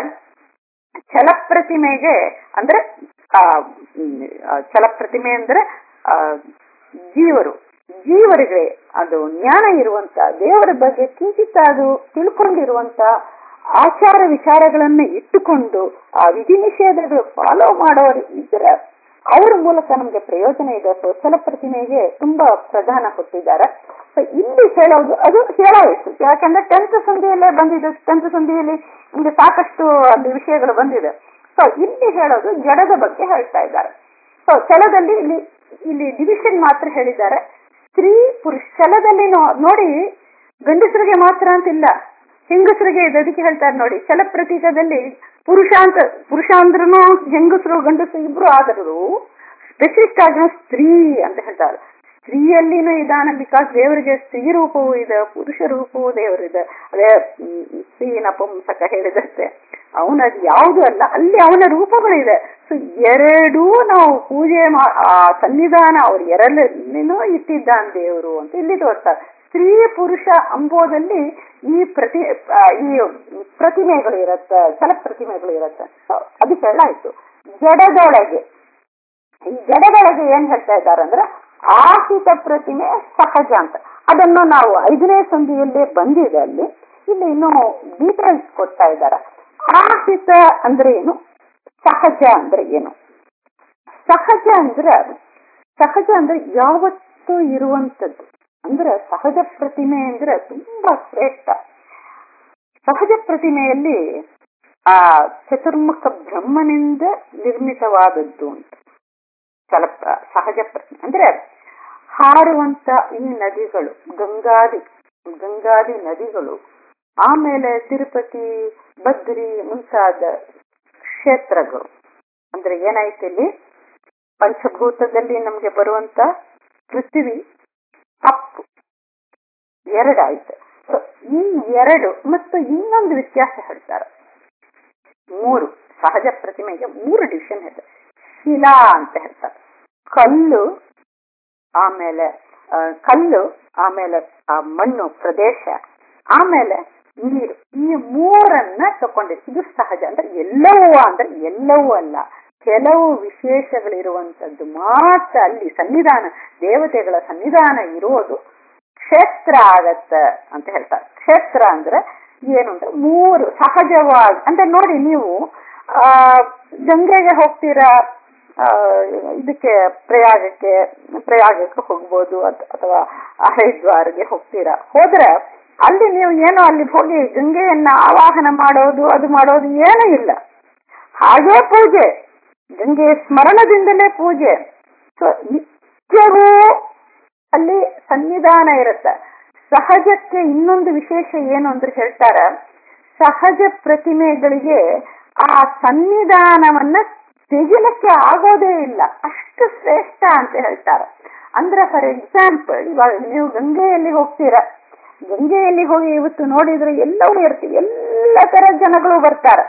ಛಲಪ್ರತಿಮೆಗೆ ಅಂದ್ರೆ ಆ ಹ್ಮ್, ಆ ಛಲಪ್ರತಿಮೆ ಅಂದ್ರೆ ಆ ಜೀವರು ಜೀವರಿಗೆ ಅದು ಜ್ಞಾನ ಇರುವಂತ ದೇವರ ಬಗ್ಗೆ ಕಿಂಚಿತ್ ಅದು ತಿಳ್ಕೊಂಡಿರುವಂತ ಆಚಾರ ವಿಚಾರಗಳನ್ನ ಇಟ್ಟುಕೊಂಡು ಆ ವಿಧಿ ನಿಷೇಧಗಳು ಫಾಲೋ ಮಾಡೋರು ಇದ್ರೆ ಅವ್ರ ಮೂಲಕ ನಮ್ಗೆ ಪ್ರಯೋಜನ ಇದೆ ಸೊ ಛಲಪ್ರತಿಮೆಗೆ ತುಂಬಾ ಪ್ರಧಾನ ಕೊಟ್ಟಿದ್ದಾರೆ ಸೊ ಇಲ್ಲಿ ಹೇಳೋದು ಅದು ಹೇಳಾಯಿತು ಯಾಕಂದ್ರೆ ಟೆಂತ್ ಸಂಧಿಯಲ್ಲೇ ಬಂದಿದೆ ಟೆಂತ್ ಸಂಧಿಯಲ್ಲಿ ನಮ್ಗೆ ಸಾಕಷ್ಟು ಅಲ್ಲಿ ವಿಷಯಗಳು ಬಂದಿದೆ ಸೊ ಇಲ್ಲಿ ಹೇಳೋದು ಜಡದ ಬಗ್ಗೆ ಹೇಳ್ತಾ ಇದ್ದಾರೆ ಸೊ ಛಲದಲ್ಲಿ ಇಲ್ಲಿ ಇಲ್ಲಿ ಡಿವಿಷನ್ ಮಾತ್ರ ಹೇಳಿದ್ದಾರೆ ಸ್ತ್ರೀ ಪುರುಷ ಛಲದಲ್ಲಿ ನೋ- ನೋಡಿ ಗಂಡಸರಿಗೆ ಮಾತ್ರ ಅಂತಿಲ್ಲ ಹೆಂಗಸರಿಗೆ ಇದೆ ಅದಕ್ಕೆ ಹೇಳ್ತಾರೆ ನೋಡಿ ಛಲ ಪ್ರತೀಕದಲ್ಲಿ ಪುರುಷ ಅಂತ ಪುರುಷ ಅಂದ್ರೂ ಹೆಂಗಸರು ಗಂಡಸರು ಇಬ್ರು ಆದರೂ ಸ್ಪೆಸಿಫಿಕ್ ಆಗಿ ಸ್ತ್ರೀ ಅಂತ ಹೇಳ್ತಾರೆ ಸ್ತ್ರೀಯಲ್ಲಿನೂ ಇದಾನ ಬಿಕಾಸ್ ದೇವರಿಗೆ ಸ್ತ್ರೀ ರೂಪವೂ ಇದೆ ಪುರುಷ ರೂಪವೂ ದೇವರಿದೆ ಅದೇ ಹ್ಮ್, ಸ್ತ್ರೀ ನಪುಂಸಕ ಹೇಳಿದಂತೆ ಅವನ ಅದು ಯಾವುದು ಅಲ್ಲ ಅಲ್ಲಿ ಅವನ ರೂಪಗಳಿದೆ ಸೊ ಎರಡೂ ನಾವು ಪೂಜೆ ಮಾ ಆ ಸನ್ನಿಧಾನ ಅವ್ರ ಎರಡಲ್ಲಿನೂ ಇಟ್ಟಿದ್ದಾನೆ ದೇವರು ಅಂತ ಇಲ್ಲಿ ತೋರ್ತಾರೆ ಸ್ತ್ರೀ ಪುರುಷ ಅಂಬೋದಲ್ಲಿ ಈ ಪ್ರತಿ ಆ, ಈ ಪ್ರತಿಮೆಗಳು ಇರತ್ತೆ ಛಲ ಪ್ರತಿಮೆಗಳು ಇರತ್ತೆ So, ಅದಕ್ಕೆ ಹೇಳಾಯ್ತು ಜಡದೊಳಗೆ ಈ ಜಡದೊಳಗೆ ಏನ್ ಹೇಳ್ತಾ ಇದ್ದಾರೆ ಅಂದ್ರೆ ಆಹಿತ ಪ್ರತಿಮೆ ಸಹಜ ಅಂತ ಅದನ್ನು ನಾವು ಐದನೇ ಸಂಧಿಯಲ್ಲೇ ಬಂದಿದೆ ಅಲ್ಲಿ ಇಲ್ಲಿ ಇನ್ನು ಡೀಟೇಲ್ಸ್ ಕೊಡ್ತಾ ಇದ್ದಾರೆ ಆಹಿತ ಅಂದ್ರೆ ಏನು ಸಹಜ ಅಂದ್ರೆ ಏನು ಸಹಜ ಅಂದ್ರೆ ಸಹಜ ಅಂದ್ರೆ ಯಾವತ್ತೂ ಇರುವಂತದ್ದು ಅಂದ್ರೆ ಸಹಜ ಪ್ರತಿಮೆ ಅಂದ್ರೆ ತುಂಬಾ ಶ್ರೇಷ್ಠ ಸಹಜ ಪ್ರತಿಮೆಯಲ್ಲಿ ಆ ಚತುರ್ಮುಖ ಬ್ರಹ್ಮನಿಂದ ನಿರ್ಮಿತವಾದದ್ದು ಅಂತ ಸ್ವಲ್ಪ ಸಹಜ ಪ್ರತಿಮೆ ಅಂದ್ರೆ ಹಾರುವಂತ ಈ ನದಿಗಳು ಗಂಗಾದಿ ಗಂಗಾದಿ ನದಿಗಳು ಆಮೇಲೆ ತಿರುಪತಿ ಬದ್ರಿ ಮುಂತಾದ ಕ್ಷೇತ್ರಗಳು ಅಂದ್ರೆ ಏನಾಯ್ತು ಇಲ್ಲಿ ಪಂಚಭೂತದಲ್ಲಿ ನಮ್ಗೆ ಬರುವಂತ ಪೃಥ್ವಿ ಅಪ್ಪು ಎರಡಾಯ್ತು So, ಈ ಎರಡು ಮತ್ತು ಇನ್ನೊಂದು ವ್ಯತ್ಯಾಸ ಹೇಳ್ತಾರೆ ಮೂರು ಸಹಜ ಪ್ರತಿಮೆಗೆ ಮೂರು ಡಿವಿಷನ್ ಇದೆ ಶಿಲಾ ಅಂತ ಹೇಳ್ತಾರೆ ಕಲ್ಲು ಆಮೇಲೆ ಆ, ಕಲ್ಲು ಆಮೇಲೆ ಆ ಮಣ್ಣು ಪ್ರದೇಶ ಆಮೇಲೆ ನೀರು ಈ ಮೂರನ್ನ ತಕೊಂಡಿದೆ ಇದು ಸಹಜ ಅಂದ್ರೆ ಎಲ್ಲವೂ ಅಂದ್ರೆ ಎಲ್ಲವೂ ಅಲ್ಲ ಕೆಲವು ವಿಶೇಷಗಳಿರುವಂತದ್ದು ಮಾತ್ರ ಅಲ್ಲಿ ಸನ್ನಿಧಾನ ದೇವತೆಗಳ ಸನ್ನಿಧಾನ ಇರೋದು ಕ್ಷೇತ್ರ ಆಗತ್ತ ಅಂತ ಹೇಳ್ತಾರೆ ಕ್ಷೇತ್ರ ಅಂದ್ರೆ ಏನು ಅಂದ್ರೆ ಮೂರು ಸಹಜವಾಗಿ ಅಂದ್ರೆ ನೋಡಿ ನೀವು ಆ ಗಂಗೆಗೆ ಹೋಗ್ತೀರಾ ಆ, ಇದಕ್ಕೆ ಪ್ರಯಾಗಕ್ಕೆ ಪ್ರಯಾಗಕ್ಕೆ ಹೋಗ್ಬೋದು ಅತ್- ಅಥವಾ ಹರಿದ್ವಾರ್ಗೆ ಹೋಗ್ತೀರಾ ಹೋದ್ರೆ ಅಲ್ಲಿ ನೀವು ಏನೋ ಅಲ್ಲಿ ಹೋಗಿ ಗಂಗೆಯನ್ನ ಆವಾಹನ ಮಾಡೋದು ಅದು ಮಾಡೋದು ಏನೂ ಇಲ್ಲ ಹಾಗೇ ಪೂಜೆ ಗಂಗೆ ಸ್ಮರಣದಿಂದಲೇ ಪೂಜೆ ಸೊ ನಿತ್ಯವೂ ಅಲ್ಲಿ ಸನ್ನಿಧಾನ ಇರುತ್ತೆ ಸಹಜಕ್ಕೆ ಇನ್ನೊಂದು ವಿಶೇಷ ಏನು ಅಂದ್ರೆ ಹೇಳ್ತಾರ ಸಹಜ ಪ್ರತಿಮೆಗಳಿಗೆ ಆ ಸನ್ನಿಧಾನವನ್ನ ತೆಗಿಲಿಕ್ಕೆ ಆಗೋದೇ ಇಲ್ಲ ಅಷ್ಟು ಶ್ರೇಷ್ಠ ಅಂತ ಹೇಳ್ತಾರೆ ಅಂದ್ರೆ ಫಾರ್ ಎಕ್ಸಾಂಪಲ್ ಇವಾಗ ನೀವು ಗಂಗೆಯಲ್ಲಿ ಹೋಗ್ತೀರಾ ಗಂಗೆಯಲ್ಲಿ ಹೋಗಿ ಇವತ್ತು ನೋಡಿದ್ರೆ ಎಲ್ಲವೂ ಇರ್ತೀವಿ ಎಲ್ಲ ತರ ಜನಗಳು ಬರ್ತಾರೆ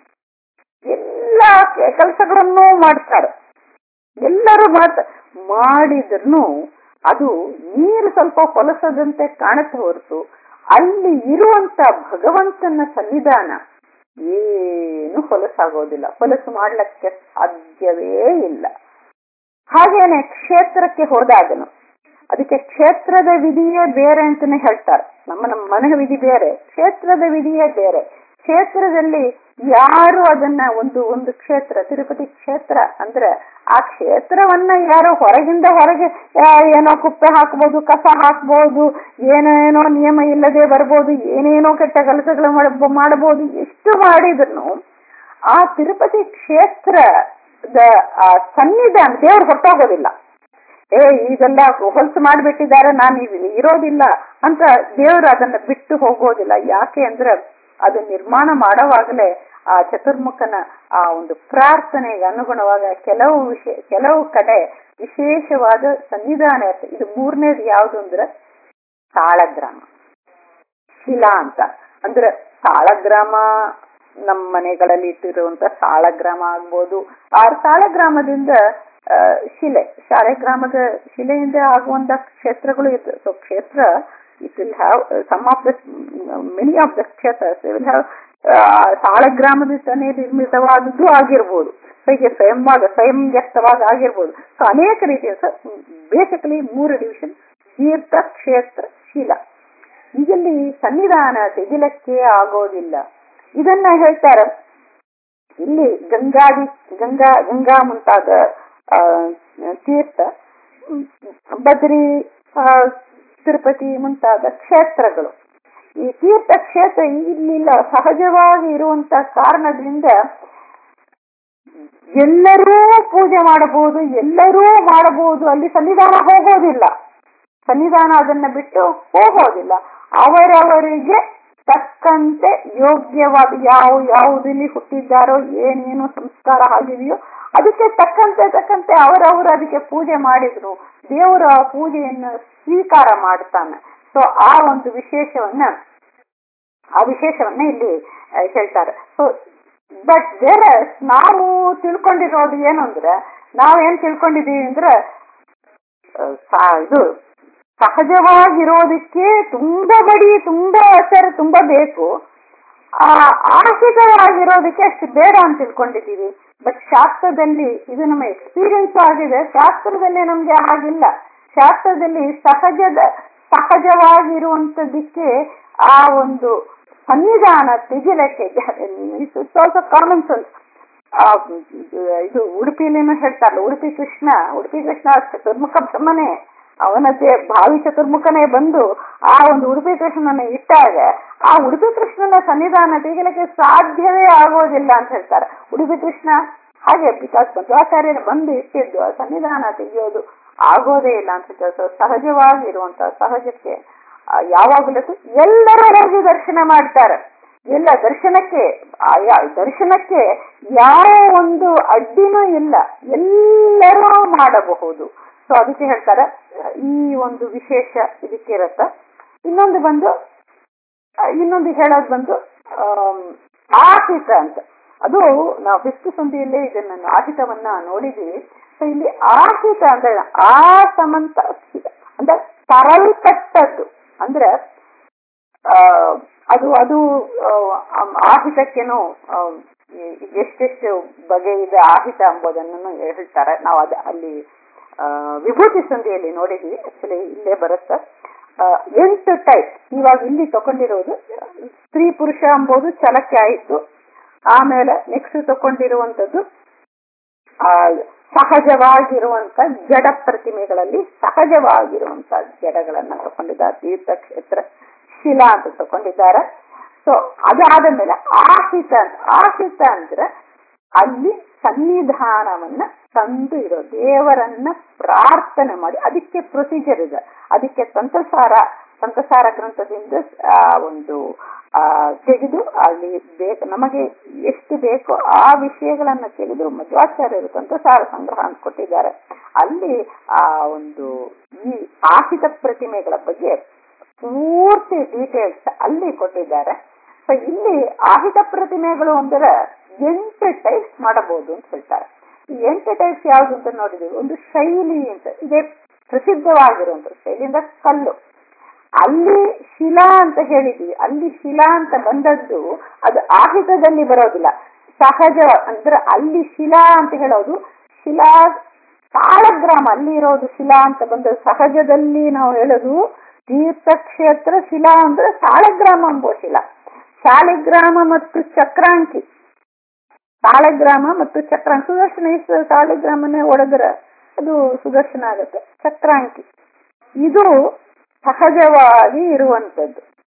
ಎಲ್ಲ ಕೆಲಸಗಳನ್ನು ಮಾಡ್ತಾರೆ ಎಲ್ಲರೂ ಮಾಡ್ತಾರೆ ಮಾಡಿದ್ರು ಅದು ನೀರು ಸ್ವಲ್ಪ ಹೊಲಸದಂತೆ ಕಾಣುತ್ತೆ ಹೊರತು ಅಲ್ಲಿ ಇರುವಂತ ಭಗವಂತನ ಸನ್ನಿಧಾನ ಏನು ಹೊಲಸಾಗೋದಿಲ್ಲ ಹೊಲಸು ಮಾಡ್ಲಿಕ್ಕೆ ಸಾಧ್ಯವೇ ಇಲ್ಲ ಹಾಗೇನೆ ಕ್ಷೇತ್ರಕ್ಕೆ ಹೋದಾಗನು ಅದಕ್ಕೆ ಕ್ಷೇತ್ರದ ವಿಧಿಯೇ ಬೇರೆ ಅಂತಾನೆ ಹೇಳ್ತಾರೆ ನಮ್ಮ ನಮ್ಮ ಮನೆ ವಿಧಿ ಬೇರೆ ಕ್ಷೇತ್ರದ ವಿಧಿಯೇ ಬೇರೆ ಕ್ಷೇತ್ರದಲ್ಲಿ ಯಾರು ಅದನ್ನ ಒಂದು ಒಂದು ಕ್ಷೇತ್ರ ತಿರುಪತಿ ಕ್ಷೇತ್ರ ಅಂದ್ರೆ ಆ ಕ್ಷೇತ್ರವನ್ನ ಯಾರೋ ಹೊರಗಿಂದ ಹೊರಗೆ ಆ, ಏನೋ ಕುಪ್ಪೆ ಹಾಕ್ಬೋದು ಕಸ ಹಾಕ್ಬೋದು ಏನೇನೋ ನಿಯಮ ಇಲ್ಲದೆ ಬರ್ಬೋದು ಏನೇನೋ ಕೆಟ್ಟ ಕೆಲಸಗಳು ಮಾಡ- ಮಾಡಬಹುದು ಎಷ್ಟು ಮಾಡಿದ್ರು ಆ ತಿರುಪತಿ ಕ್ಷೇತ್ರದ ಆ ಸನ್ನಿಧಾನ ದೇವ್ರು ಹೊಟ್ಟೋಗೋದಿಲ್ಲ ಏ ಇದೆಲ್ಲ ಹೊಲಸು ಮಾಡಿಬಿಟ್ಟಿದ್ದಾರೆ ನಾನು ಇಲ್ಲಿ ಇರೋದಿಲ್ಲ ಅಂತ ದೇವರು ಅದನ್ನ ಬಿಟ್ಟು ಹೋಗೋದಿಲ್ಲ ಯಾಕೆ ಅಂದ್ರೆ ಅದು ನಿರ್ಮಾಣ ಮಾಡೋವಾಗಲೇ ಆ ಚತುರ್ಮುಖನ ಆ ಒಂದು ಪ್ರಾರ್ಥನೆಗೆ ಅನುಗುಣವಾಗ ಕೆಲವು ವಿಷಯ ಕೆಲವು ಕಡೆ ವಿಶೇಷವಾದ ಸನ್ನಿಧಾನ ಇರುತ್ತೆ ಇದು ಮೂರನೇದು ಯಾವುದು ಅಂದ್ರೆ ತಾಳಗ್ರಾಮ ಶಿಲಾ ಅಂತ ಅಂದ್ರೆ ಸಾಳಗ್ರಾಮ ನಮ್ಮ ಮನೆಗಳಲ್ಲಿ ಇಟ್ಟಿರುವಂತ ಸಾಳಗ್ರಾಮ ಆಗ್ಬೋದು ಆ ಸಾಳಗ್ರಾಮದಿಂದ ಆ, ಶಿಲೆ ಶಾಲೆಗ್ರಾಮದ ಶಿಲೆಯಿಂದ ಆಗುವಂತ ಕ್ಷೇತ್ರಗಳು ಇರ್ತವೆ ಸೊ ಕ್ಷೇತ್ರ it will have some of the many of the ಕ್ಷೇತ್ರಸ್ ವಿಲ್ ಹ್ಯಾವ್ ಸಾಳಗ್ರಾಮದಿಂದನೇ ನಿರ್ಮಿತವಾದದ್ದು ಆಗಿರ್ಬೋದು ಹೀಗೆ ಸ್ವಯಂವಾಗ ಸ್ವಯಂ ವ್ಯಕ್ತವಾಗಿ ಆಗಿರ್ಬೋದು ಸೊ ಅನೇಕ ರೀತಿಯ ಬೇಸಿಕಲಿ ಮೂರು ಡಿವಿಷನ್ ತೀರ್ಥ ಕ್ಷೇತ್ರ ಶೀಲ ಇಲ್ಲಿ ಸನ್ನಿಧಾನ ತೆಗಿಲಕ್ಕೆ ಆಗೋದಿಲ್ಲ ಇದನ್ನ ಹೇಳ್ತಾರೆ ಇಲ್ಲಿ ಗಂಗಾದಿ ಗಂಗಾ ಗಂಗಾ ಮುಂತಾದ ಆ, ತೀರ್ಥ ಹ್ಮ್, ಬದ್ರಿ ಆ, ತಿರುಪತಿ ಮುಂತಾದ ಕ್ಷೇತ್ರಗಳು ಈ ತೀರ್ಥ ಕ್ಷೇತ್ರ ಇಲ್ಲಿಲ್ಲ ಸಹಜವಾಗಿ ಇರುವಂತ ಕಾರಣದಿಂದ ಎಲ್ಲರೂ ಪೂಜೆ ಮಾಡಬಹುದು ಎಲ್ಲರೂ ಮಾಡಬಹುದು ಅಲ್ಲಿ ಸನ್ನಿಧಾನ ಹೋಗೋದಿಲ್ಲ ಸನ್ನಿಧಾನ ಅದನ್ನ ಬಿಟ್ಟು ಹೋಗೋದಿಲ್ಲ ಅವರವರಿಗೆ ತಕ್ಕಂತೆ ಯೋಗ್ಯವಾದ ಯಾವ ಯಾವುದಲ್ಲಿ ಹುಟ್ಟಿದ್ದಾರೋ ಏನೇನು ಸಂಸ್ಕಾರ ಆಗಿದೆಯೋ ಅದಕ್ಕೆ ತಕ್ಕಂತೆ ತಕ್ಕಂತೆ ಅವರವರು ಅದಕ್ಕೆ ಪೂಜೆ ಮಾಡಿದ್ರು ದೇವರ ಆ ಪೂಜೆಯನ್ನು ಸ್ವೀಕಾರ ಮಾಡ್ತಾನೆ ಸೊ ಆ ಒಂದು ವಿಶೇಷವನ್ನ ಆ ವಿಶೇಷವನ್ನ ಇಲ್ಲಿ ಆ, ಹೇಳ್ತಾರೆ ಸೊ ಬಟ್ ಬೇರೆ ನಾವು ತಿಳ್ಕೊಂಡಿರೋದು ಏನು ಅಂದ್ರೆ ನಾವೇನ್ ತಿಳ್ಕೊಂಡಿದೀವಿ ಅಂದ್ರೆ ಆ, ಸಾ- ಇದು ಸಹಜವಾಗಿರೋದಕ್ಕೆ ತುಂಬಾ ಬಡಿ ತುಂಬಾ ಹೆಸರು ತುಂಬಾ ಬೇಕು ಆ ಆಶಿತವಾಗಿರೋದಕ್ಕೆ ಅಷ್ಟು ಬೇಡ ಅಂತ ತಿಳ್ಕೊಂಡಿದ್ದೀವಿ ಬಟ್ ಶಾಸ್ತ್ರದಲ್ಲಿ ಇದು ನಮ್ಮ ಎಕ್ಸ್ಪೀರಿಯನ್ಸ್ ಆಗಿದೆ ಶಾಸ್ತ್ರದಲ್ಲಿ ನಮ್ಗೆ ಆಗಿಲ್ಲ ಶಾಸ್ತ್ರದಲ್ಲಿ ಸಹಜದ ಸಹಜವಾಗಿರುವಂತದಕ್ಕೆ ಆ ಒಂದು ಸನ್ನಿಧಾನ ತೆಗಿಲಕ್ಕೆ ಇಟ್ಸ್ ಆಲ್ಸೋ ಕಾಮನ್ ಸೆನ್ಸ್ ಇದು ಉಡುಪಿಲಿನೂ ಹೇಳ್ತಾರಲ್ಲ ಉಡುಪಿ ಕೃಷ್ಣ ಉಡುಪಿ ಕೃಷ್ಣ ಚತುರ್ಮುಖ ಬ್ರಹ್ಮನೇ ಅವನತೆ ಭಾವಿ ಚತುರ್ಮುಖನೇ ಬಂದು ಆ ಒಂದು ಉಡುಪಿ ಕೃಷ್ಣನ ಇಟ್ಟಾಗ ಆ ಉಡುಪಿ ಕೃಷ್ಣನ ಸನ್ನಿಧಾನ ತೆಗಿಲಿಕ್ಕೆ ಸಾಧ್ಯವೇ ಆಗೋದಿಲ್ಲ ಅಂತ ಹೇಳ್ತಾರೆ ಉಡುಪಿ ಕೃಷ್ಣ ಹಾಗೆ ಬಿಕಾಸ್ ಮಧ್ವಾಚಾರ್ಯರು ಬಂದು ಇಟ್ಟಿದ್ದು ಆ ಸನ್ನಿಧಾನ ತೆಗೆಯೋದು ಆಗೋದೇ ಇಲ್ಲ ಅಂತ ಹೇಳ್ತಾರೆ So, ಸಹಜವಾಗಿರುವಂತಹ ಸಹಜಕ್ಕೆ ಆ, ಯಾವಾಗಲೂ ಎಲ್ಲರೂ ಹೋಗಿ ದರ್ಶನ ಮಾಡ್ತಾರೆ ಎಲ್ಲ ದರ್ಶನಕ್ಕೆ ಆಯಾ ದರ್ಶನಕ್ಕೆ ಯಾವ ಒಂದು ಅಡ್ಡಿನೂ ಇಲ್ಲ ಎಲ್ಲರೂ ಮಾಡಬಹುದು ಸೊ ಅದಕ್ಕೆ ಹೇಳ್ತಾರೆ ಈ ಒಂದು ವಿಶೇಷ ಇದಕ್ಕೆ ಇರತ್ತ ಇನ್ನೊಂದು ಬಂದು ಆ, ಇನ್ನೊಂದು ಹೇಳೋದು ಬಂದು ಆಮ್, ಆಹಿತ ಅಂತ ಅದು ನಾವು ವಿಷ್ಣು ಸಂಧಿಯಲ್ಲೇ ಇದನ್ನ ಆಹಿತವನ್ನ ನೋಡಿದೀವಿ ಸೊ ಇಲ್ಲಿ ಆಹಿತ ಅಂದ್ರೆ ಆ ಸಮಂತ ಅಂದ್ರೆ ತರಲ್ಪಟ್ಟದ್ದು ಅಂದ್ರೆ ಆ, ಅದು ಅದು ಆ, ಆಹಿತಕ್ಕೇನು ಆ, ಈ- ಎಷ್ಟೆಷ್ಟು ಬಗೆ ಇದೆ ಆಹಿತ ಎಂಬುದನ್ನು ಹೇಳ್ತಾರೆ ನಾವು ಅದು ಅಲ್ಲಿ ಆ, ವಿಭೂತಿ ಸಂಧಿಯಲ್ಲಿ ನೋಡಿದ್ವಿ ಆಕ್ಚುಲಿ ಇಲ್ಲೇ ಬರುತ್ತೆ ಆ, ಎಂಟು ಟೈಪ್ ಇವಾಗ ಇಲ್ಲಿ ತಗೊಂಡಿರೋದು ಸ್ತ್ರೀ ಪುರುಷ ಎಂಬುದು ಛಲಕ್ಕೆ ಆಯಿತು ಆಮೇಲೆ ನೆಕ್ಸ್ಟ್ ತಗೊಂಡಿರುವಂತದ್ದು ಆ ಸಹಜವಾಗಿರುವಂತ ಜಡ ಪ್ರತಿಮೆಗಳಲ್ಲಿ ಸಹಜವಾಗಿರುವಂತ ಜಡಗಳನ್ನ ತಗೊಂಡಿದ್ದಾರೆ ತೀರ್ಥಕ್ಷೇತ್ರ ಶಿಲಾ ಅಂತ ತಗೊಂಡಿದ್ದಾರೆ ಸೊ ಅದಾದ ಮೇಲೆ ಆಹಿತ ಅಂತ ಆಹಿತ ಅಂದ್ರೆ ಅಲ್ಲಿ ಸನ್ನಿಧಾನವನ್ನ ತಂದು ಇರೋ ದೇವರನ್ನ ಪ್ರಾರ್ಥನೆ ಮಾಡಿ ಅದಕ್ಕೆ ಪ್ರೊಸೀಜರ್ ಇದೆ ಅದಕ್ಕೆ ತಂತ್ರಸಾರ ತಂತ್ರಸಾರ ಗ್ರಂಥದಿಂದ ಆ ಒಂದು ಆ ತೆಗೆದು ಅಲ್ಲಿ ಬೇಕು ನಮಗೆ ಎಷ್ಟು ಬೇಕೋ ಆ ವಿಷಯಗಳನ್ನ ತೆಗೆದು ಮಧ್ವಾಚಾರ್ಯರು ತಂತ್ರಸಾರ ಸಂಗ್ರಹ ಅಂತ ಕೊಟ್ಟಿದ್ದಾರೆ ಅಲ್ಲಿ ಆ ಒಂದು ಈ ಆಹಿತ ಪ್ರತಿಮೆಗಳ ಬಗ್ಗೆ ಪೂರ್ತಿ ಡೀಟೇಲ್ಸ್ ಅಲ್ಲಿ ಕೊಟ್ಟಿದ್ದಾರೆ ಸೊ ಇಲ್ಲಿ ಆಹಿತ ಪ್ರತಿಮೆಗಳು ಅಂದ್ರೆ ಎಂಟು ಟೈಪ್ಸ್ ಮಾಡಬಹುದು ಅಂತ ಹೇಳ್ತಾರೆ ಈ ಎಂಟು ಟೈಪ್ಸ್ ಯಾವ್ದು ಅಂತ ನೋಡಿದೀವಿ ಒಂದು ಶೈಲಿ ಅಂತ ಇದೇ ಪ್ರಸಿದ್ಧವಾಗಿರುವಂತ ಶೈಲಿ ಅಂದ್ರೆ ಕಲ್ಲು ಅಲ್ಲಿ ಶಿಲಾ ಅಂತ ಹೇಳಿದ್ವಿ ಅಲ್ಲಿ ಶಿಲಾ ಅಂತ ಬಂದದ್ದು ಅದು ಆಹಿತದಲ್ಲಿ ಬರೋದಿಲ್ಲ ಸಹಜ ಅಂದ್ರೆ ಅಲ್ಲಿ ಶಿಲಾ ಅಂತ ಹೇಳೋದು ಶಿಲಾ ಸಾಳಗ್ರಾಮ ಅಲ್ಲಿ ಇರೋದು ಶಿಲಾ ಅಂತ ಬಂದದ್ದು ಸಹಜದಲ್ಲಿ ನಾವು ಹೇಳೋದು ತೀರ್ಥಕ್ಷೇತ್ರ ಶಿಲಾ ಅಂದ್ರೆ ಸಾಳಗ್ರಾಮ ಎಂಬೋ ಶಿಲಾ ಶಾಲಿಗ್ರಾಮ ಮತ್ತು ಚಕ್ರಾಂಕಿ ಸಾಳಗ್ರಾಮ ಮತ್ತು ಚಕ್ರಾಂಕಿ ಸುದರ್ಶನ ಎಷ್ಟು ಸಾಳಗ್ರಾಮನೇ ಒಡೆದ್ರೆ ಅದು ಸುದರ್ಶನ ಆಗುತ್ತೆ ಚಕ್ರಾಂಕಿ ಇದು ಸಹಜವಾಗಿ ಇರುವಂತದ್ದು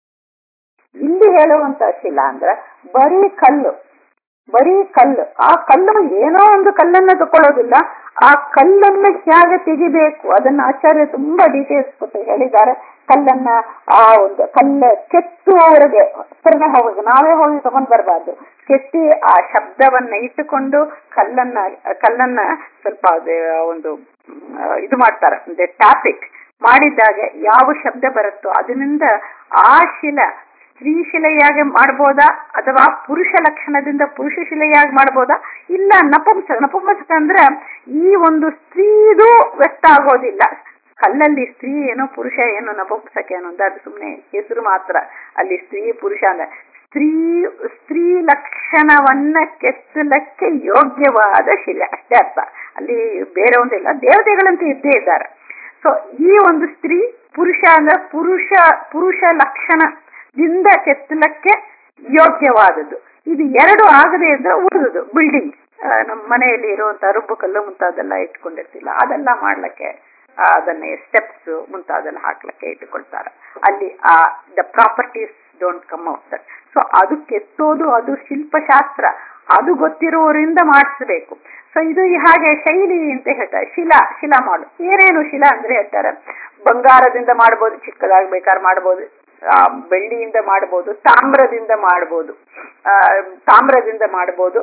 ಇಲ್ಲಿ ಹೇಳುವಂತ ಶಿಲಾ ಅಂದ್ರೆ ಬರೀ ಕಲ್ಲು ಬರೀ ಕಲ್ಲು ಆ ಕಲ್ಲು ಏನೋ ಒಂದು ಕಲ್ಲನ್ನ ತಕೊಳ್ಳೋದಿಲ್ಲ ಆ ಕಲ್ಲನ್ನ ಹೇಗೆ ತೆಗಿಬೇಕು ಅದನ್ನ ಆಚಾರ್ಯ ತುಂಬಾ ಡೀಟೇಲ್ಸ್ ಕೊಟ್ಟು ಹೇಳಿದ್ದಾರೆ ಕಲ್ಲನ್ನ ಆ ಒಂದು ಕಲ್ಲ ಕೆತ್ತುವವರೆಗೆ ಹತ್ರನೇ ಹೋಗಿ ನಾವೇ ಹೋಗಿ ತಗೊಂಡ್ ಬರಬಾರ್ದು ಕೆತ್ತಿ ಆ ಶಬ್ದವನ್ನ ಇಟ್ಟುಕೊಂಡು ಕಲ್ಲನ್ನ ಕಲ್ಲನ್ನ ಸ್ವಲ್ಪ ಅದೇ ಒಂದು ಆ, ಇದು ಮಾಡ್ತಾರೆ ಅಂದ್ರೆ ಟ್ಯಾಪಿಕ್ ಮಾಡಿದಾಗ ಯಾವ ಶಬ್ದ ಬರುತ್ತೋ ಅದರಿಂದ ಆ ಶಿಲ ಸ್ತ್ರೀ ಶಿಲೆಯಾಗಿ ಮಾಡ್ಬೋದಾ ಅಥವಾ ಪುರುಷ ಲಕ್ಷಣದಿಂದ ಪುರುಷ ಶಿಲೆಯಾಗಿ ಮಾಡ್ಬೋದಾ ಇಲ್ಲ ನಪುಂಸಕ ನಪುಂಸಕ ಅಂದ್ರೆ ಈ ಒಂದು ಸ್ತ್ರೀದು ವ್ಯಕ್ತ ಆಗೋದಿಲ್ಲ ಕಲ್ಲಲ್ಲಿ ಸ್ತ್ರೀ ಏನೋ ಪುರುಷ ಏನೋ ನಪುಂಸಕ ಏನೋ ಅಂತ ಅದು ಸುಮ್ಮನೆ ಹೆಸರು ಮಾತ್ರ ಅಲ್ಲಿ ಸ್ತ್ರೀ ಪುರುಷ ಅಂದ್ರೆ ಸ್ತ್ರೀ ಸ್ತ್ರೀ ಲಕ್ಷಣವನ್ನ ಕೆತ್ತಲಕ್ಕೆ ಯೋಗ್ಯವಾದ ಶಿಲೆ ಅಷ್ಟೇ ಅರ್ಥ ಅಲ್ಲಿ ಬೇರೆ ಒಂದಿಲ್ಲ ದೇವತೆಗಳಂತೂ ಇದ್ದೇ ಇದ್ದಾರೆ ಸೊ ಈ ಒಂದು ಸ್ತ್ರೀ ಪುರುಷ ಅಂದ್ರೆ ಪುರುಷ ಪುರುಷ ಲಕ್ಷಣದಿಂದ ಕೆತ್ತಲಕ್ಕೆ ಯೋಗ್ಯವಾದದ್ದು ಇದು ಎರಡು ಆಗದೆ ಇದ್ರೆ ಉಳಿದುದು ಬಿಲ್ಡಿಂಗ್ ನಮ್ಮ ಮನೆಯಲ್ಲಿ ಇರುವಂತ ರುಬ್ಬು ಕಲ್ಲು ಮುಂತಾದೆಲ್ಲ ಇಟ್ಕೊಂಡಿರ್ತಿಲ್ಲ ಅದೆಲ್ಲ ಮಾಡ್ಲಿಕ್ಕೆ ಆ, ಅದನ್ನೇ ಸ್ಟೆಪ್ಸ್ ಮುಂತಾದೆಲ್ಲ ಹಾಕ್ಲಿಕ್ಕೆ ಇಟ್ಟುಕೊಳ್ತಾರೆ ಅಲ್ಲಿ ಆ the properties don't come out that so ಅದು ಕೆತ್ತೋದು ಅದು ಶಿಲ್ಪಶಾಸ್ತ್ರ ಅದು ಗೊತ್ತಿರುವವರಿಂದ ಮಾಡಿಸ್ಬೇಕು ಸೊ ಇದು ಈ ಹಾಗೆ ಶೈಲಿ ಅಂತ ಹೇಳ್ತಾರೆ ಶಿಲಾ ಶಿಲಾ ಮಾಡು ಏನೇನು ಶಿಲಾ ಅಂದ್ರೆ ಹೇಳ್ತಾರೆ ಬಂಗಾರದಿಂದ ಮಾಡ್ಬೋದು ಚಿಕ್ಕದಾಗಿ ಬೇಕಾದ್ರೆ ಮಾಡ್ಬೋದು ಆ, ಬೆಳ್ಳಿಯಿಂದ ಮಾಡ್ಬೋದು ತಾಮ್ರದಿಂದ ಮಾಡ್ಬೋದು ಆ, ತಾಮ್ರದಿಂದ ಮಾಡ್ಬೋದು